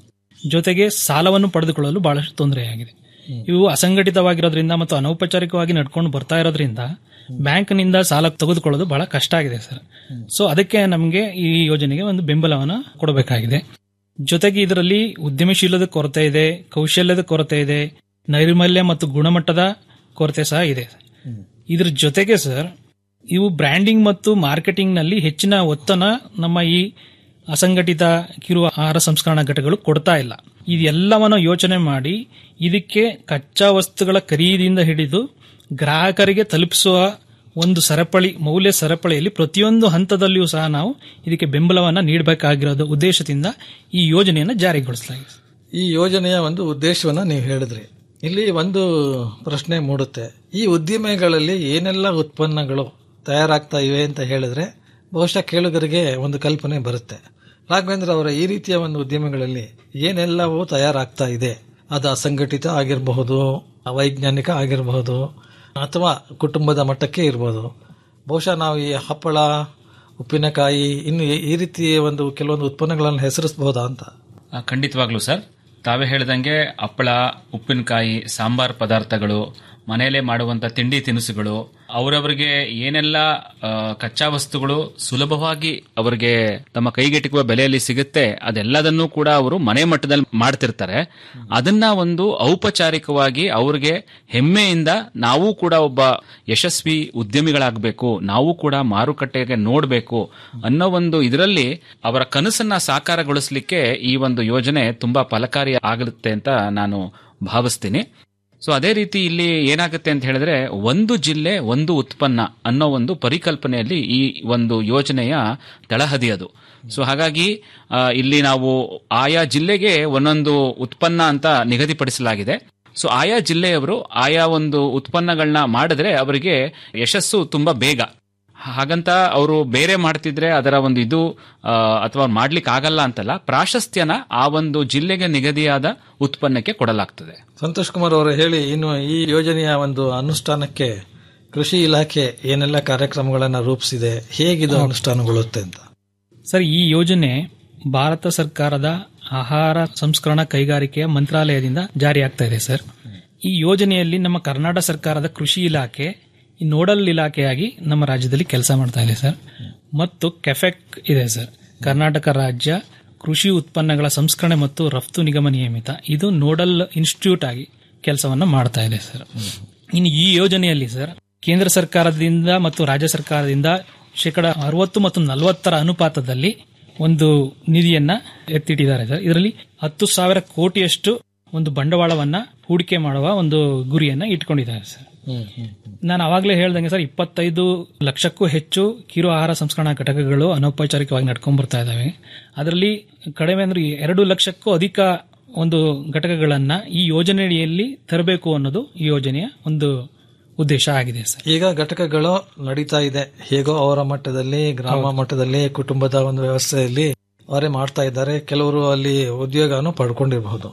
S15: ಜೊತೆಗೆ ಸಾಲವನ್ನು ಪಡೆದುಕೊಳ್ಳಲು ಬಹಳಷ್ಟು ತೊಂದರೆಯಾಗಿದೆ ಇವು ಅಸಂಘಟಿತವಾಗಿರೋದ್ರಿಂದ ಮತ್ತು ಅನೌಪಚಾರಿಕವಾಗಿ ನಡ್ಕೊಂಡು ಬರ್ತಾ ಇರೋದ್ರಿಂದ ಬ್ಯಾಂಕ್ನಿಂದ ಸಾಲ ತೆಗೆದುಕೊಳ್ಳೋದು ಬಹಳ ಕಷ್ಟ ಆಗಿದೆ ಸರ್ ಸೊ ಅದಕ್ಕೆ ನಮಗೆ ಈ ಯೋಜನೆಗೆ ಒಂದು ಬೆಂಬಲವನ್ನು ಕೊಡಬೇಕಾಗಿದೆ ಜೊತೆಗೆ ಇದರಲ್ಲಿ ಉದ್ಯಮಶೀಲದ ಕೊರತೆ ಇದೆ ಕೌಶಲ್ಯದ ಕೊರತೆ ಇದೆ ನೈರ್ಮಲ್ಯ ಮತ್ತು ಗುಣಮಟ್ಟದ ಕೊರತೆ ಸಹ ಇದೆ ಇದ್ರ ಜೊತೆಗೆ ಸರ್ ಇವು ಬ್ರ್ಯಾಂಡಿಂಗ್ ಮತ್ತು ಮಾರ್ಕೆಟಿಂಗ್ ನಲ್ಲಿ ಹೆಚ್ಚಿನ ಒತ್ತನ್ನ ನಮ್ಮ ಈ ಅಸಂಘಟಿತ ಕಿರು ಆಹಾರ ಸಂಸ್ಕರಣಾ ಘಟಕಗಳು ಕೊಡ್ತಾ ಇಲ್ಲ ಇದೆಲ್ಲವನ್ನು ಯೋಚನೆ ಮಾಡಿ ಇದಕ್ಕೆ ಕಚ್ಚಾ ವಸ್ತುಗಳ ಖರೀದಿಯಿಂದ ಹಿಡಿದು ಗ್ರಾಹಕರಿಗೆ ತಲುಪಿಸುವ ಒಂದು ಸರಪಳಿ ಮೌಲ್ಯ ಸರಪಳಿಯಲ್ಲಿ ಪ್ರತಿಯೊಂದು ಹಂತದಲ್ಲಿಯೂ ಸಹ ನಾವು ಇದಕ್ಕೆ ಬೆಂಬಲವನ್ನು ನೀಡಬೇಕಾಗಿರೋದು ಉದ್ದೇಶದಿಂದ ಈ ಯೋಜನೆಯನ್ನು ಜಾರಿಗೊಳಿಸಲಾಗಿದೆ
S14: ಈ ಯೋಜನೆಯ ಒಂದು ಉದ್ದೇಶವನ್ನ ನೀವು ಹೇಳಿದ್ರಿ ಇಲ್ಲಿ ಒಂದು ಪ್ರಶ್ನೆ ಮೂಡುತ್ತೆ ಈ ಉದ್ದಿಮೆಗಳಲ್ಲಿ ಏನೆಲ್ಲ ಉತ್ಪನ್ನಗಳು ತಯಾರಾಗ್ತಾ ಇವೆ ಅಂತ ಹೇಳಿದ್ರೆ ಬಹುಶಃ ಕೇಳುಗರಿಗೆ ಒಂದು ಕಲ್ಪನೆ ಬರುತ್ತೆ ರಾಘವೇಂದ್ರ ಅವರ ಈ ರೀತಿಯ ಒಂದು ಉದ್ಯಮಗಳಲ್ಲಿ ಏನೆಲ್ಲವೂ ತಯಾರಾಗ್ತಾ ಇದೆ ಅದು ಅಸಂಘಟಿತ ಆಗಿರಬಹುದು ವೈಜ್ಞಾನಿಕ ಆಗಿರಬಹುದು ಅಥವಾ ಕುಟುಂಬದ ಮಟ್ಟಕ್ಕೆ ಇರಬಹುದು ಬಹುಶಃ ನಾವು ಈ ಹಪ್ಪಳ ಉಪ್ಪಿನಕಾಯಿ ಇನ್ನು ಈ- ಈ ರೀತಿಯ ಒಂದು ಕೆಲವೊಂದು ಉತ್ಪನ್ನಗಳನ್ನು ಹೆಸರಿಸಬಹುದಾ ಅಂತ
S16: ಆ, ಖಂಡಿತವಾಗ್ಲೂ ಸರ್ ತಾವೇ ಹೇಳ್ದಂಗೆ ಹಪ್ಪಳ ಉಪ್ಪಿನಕಾಯಿ ಸಾಂಬಾರ್ ಪದಾರ್ಥಗಳು ಮನೆಯಲ್ಲೇ ಮಾಡುವಂತ ತಿಂಡಿ ತಿನಿಸುಗಳು ಅವರವರಿಗೆ ಏನೆಲ್ಲ ಆ, ಕಚ್ಚಾ ವಸ್ತುಗಳು ಸುಲಭವಾಗಿ ಅವರಿಗೆ ತಮ್ಮ ಕೈಗೆಟುಕುವ ಬೆಲೆಯಲ್ಲಿ ಸಿಗುತ್ತೆ ಅದೆಲ್ಲದನ್ನೂ ಕೂಡ ಅವರು ಮನೆ ಮಟ್ಟದಲ್ಲಿ ಮಾಡ್ತಿರ್ತಾರೆ ಅದನ್ನ ಒಂದು ಔಪಚಾರಿಕವಾಗಿ ಅವ್ರಿಗೆ ಹೆಮ್ಮೆಯಿಂದ ನಾವು ಕೂಡ ಒಬ್ಬ ಯಶಸ್ವಿ ಉದ್ಯಮಿಗಳಾಗಬೇಕು ನಾವು ಕೂಡ ಮಾರುಕಟ್ಟೆಗೆ ನೋಡಬೇಕು ಅನ್ನೋ ಒಂದು ಇದರಲ್ಲಿ ಅವರ ಕನಸನ್ನ ಸಾಕಾರಗೊಳಿಸಲಿಕ್ಕೆ ಈ ಒಂದು ಯೋಜನೆ ತುಂಬಾ ಫಲಕಾರಿ ಆಗುತ್ತೆ ಅಂತ ನಾನು ಭಾವಿಸ್ತೀನಿ ಸೊ ಅದೇ ರೀತಿ ಇಲ್ಲಿ ಏನಾಗುತ್ತೆ ಅಂತ ಹೇಳಿದ್ರೆ ಒಂದು ಜಿಲ್ಲೆ ಒಂದು ಉತ್ಪನ್ನ ಅನ್ನೋ ಒಂದು ಪರಿಕಲ್ಪನೆಯಲ್ಲಿ ಈ ಒಂದು ಯೋಜನೆಯ ತಳಹದಿ ಅದು ಸೊ ಹಾಗಾಗಿ ಆ, ಇಲ್ಲಿ ನಾವು ಆಯಾ ಜಿಲ್ಲೆಗೆ ಒಂದೊಂದು ಉತ್ಪನ್ನ ಅಂತ ನಿಗದಿಪಡಿಸಲಾಗಿದೆ ಸೊ ಆಯಾ ಜಿಲ್ಲೆಯವರು ಆಯಾ ಒಂದು ಉತ್ಪನ್ನಗಳನ್ನ ಮಾಡಿದ್ರೆ ಅವರಿಗೆ ಯಶಸ್ಸು ತುಂಬಾ ಬೇಗ ಹಾಗಂತ ಅವರು ಬೇರೆ ಮಾಡ್ತಿದ್ರೆ ಅದರ ಒಂದು ಇದು ಆ, ಅಥವಾ ಮಾಡ್ಲಿಕ್ಕೆ ಆಗಲ್ಲ ಅಂತಲ್ಲ ಪ್ರಾಶಸ್ತ್ಯನ ಆ ಒಂದು ಜಿಲ್ಲೆಗೆ ನಿಗದಿಯಾದ ಉತ್ಪನ್ನಕ್ಕೆ ಕೊಡಲಾಗ್ತದೆ
S14: ಸಂತೋಷ್ ಕುಮಾರ್ ಅವರು ಹೇಳಿ ಇನ್ನು ಈ ಯೋಜನೆಯ ಒಂದು ಅನುಷ್ಠಾನಕ್ಕೆ ಕೃಷಿ ಇಲಾಖೆ ಏನೆಲ್ಲ ಕಾರ್ಯಕ್ರಮಗಳನ್ನು ರೂಪಿಸಿದೆ ಹೇಗಿದು ಅನುಷ್ಠಾನಗೊಳ್ಳುತ್ತೆ ಅಂತ
S15: ಸರ್ ಈ ಯೋಜನೆ ಭಾರತ ಸರ್ಕಾರದ ಆಹಾರ ಸಂಸ್ಕರಣಾ ಕೈಗಾರಿಕೆಯ ಮಂತ್ರಾಲಯದಿಂದ ಜಾರಿಯಾಗ್ತಾ ಇದೆ ಸರ್ ಈ ಯೋಜನೆಯಲ್ಲಿ ನಮ್ಮ ಕರ್ನಾಟಕ ಸರ್ಕಾರದ ಕೃಷಿ ಇಲಾಖೆ ಈ ನೋಡಲ್ ಇಲಾಖೆಯಾಗಿ ನಮ್ಮ ರಾಜ್ಯದಲ್ಲಿ ಕೆಲಸ ಮಾಡ್ತಾ ಇದೆ ಸರ್ ಮತ್ತು ಕೆಫೆಕ್ ಇದೆ ಸರ್ ಕರ್ನಾಟಕ ರಾಜ್ಯ ಕೃಷಿ ಉತ್ಪನ್ನಗಳ ಸಂಸ್ಕರಣೆ ಮತ್ತು ರಫ್ತು ನಿಗಮ ನಿಯಮಿತ ಇದು ನೋಡಲ್ ಇನ್ಸ್ಟಿಟ್ಯೂಟ್ ಆಗಿ ಕೆಲಸವನ್ನ ಮಾಡ್ತಾ ಇದೆ ಸರ್ ಇನ್ನು ಈ ಯೋಜನೆಯಲ್ಲಿ ಸರ್ ಕೇಂದ್ರ ಸರ್ಕಾರದಿಂದ ಮತ್ತು ರಾಜ್ಯ ಸರ್ಕಾರದಿಂದ ಶೇಕಡ ಅರವತ್ತು ಮತ್ತು ನಲವತ್ತರ ಅನುಪಾತದಲ್ಲಿ ಒಂದು ನಿಧಿಯನ್ನ ಎತ್ತಿಟ್ಟಿದ್ದಾರೆ ಸರ್ ಇದರಲ್ಲಿ ಹತ್ತು ಸಾವಿರ ಕೋಟಿಯಷ್ಟು ಒಂದು ಬಂಡವಾಳವನ್ನ ಹೂಡಿಕೆ ಮಾಡುವ ಒಂದು ಗುರಿಯನ್ನ ಇಟ್ಕೊಂಡಿದ್ದಾರೆ ಸರ್ ನಾನು ಅವಾಗಲೇ ಹೇಳ್ದಂಗೆ ಸರ್ ಇಪ್ಪತ್ತೈದು ಲಕ್ಷಕ್ಕೂ ಹೆಚ್ಚು ಕಿರು ಆಹಾರ ಸಂಸ್ಕರಣಾ ಘಟಕಗಳು ಅನೌಪಚಾರಿಕವಾಗಿ ನಡ್ಕೊಂಡ್ ಬರ್ತಾ ಇದಾವೆ ಅದರಲ್ಲಿ ಕಡಿಮೆ ಅಂದ್ರೆ ಎರಡು ಲಕ್ಷಕ್ಕೂ ಅಧಿಕ ಒಂದು ಘಟಕಗಳನ್ನ ಈ ಯೋಜನೆಯಲ್ಲಿ ತರಬೇಕು ಅನ್ನೋದು ಈ ಯೋಜನೆಯ ಒಂದು ಉದ್ದೇಶ ಆಗಿದೆ ಸರ್
S14: ಈಗ ಘಟಕಗಳು ನಡೀತಾ ಇದೆ ಹೇಗೋ ಅವರ ಮಟ್ಟದಲ್ಲಿ ಗ್ರಾಮ ಮಟ್ಟದಲ್ಲಿ ಕುಟುಂಬದ ಒಂದು ವ್ಯವಸ್ಥೆಯಲ್ಲಿ ಅವರೇ ಮಾಡ್ತಾ ಇದ್ದಾರೆ ಕೆಲವರು ಅಲ್ಲಿ ಉದ್ಯೋಗನು ಪಡ್ಕೊಂಡಿರಬಹುದು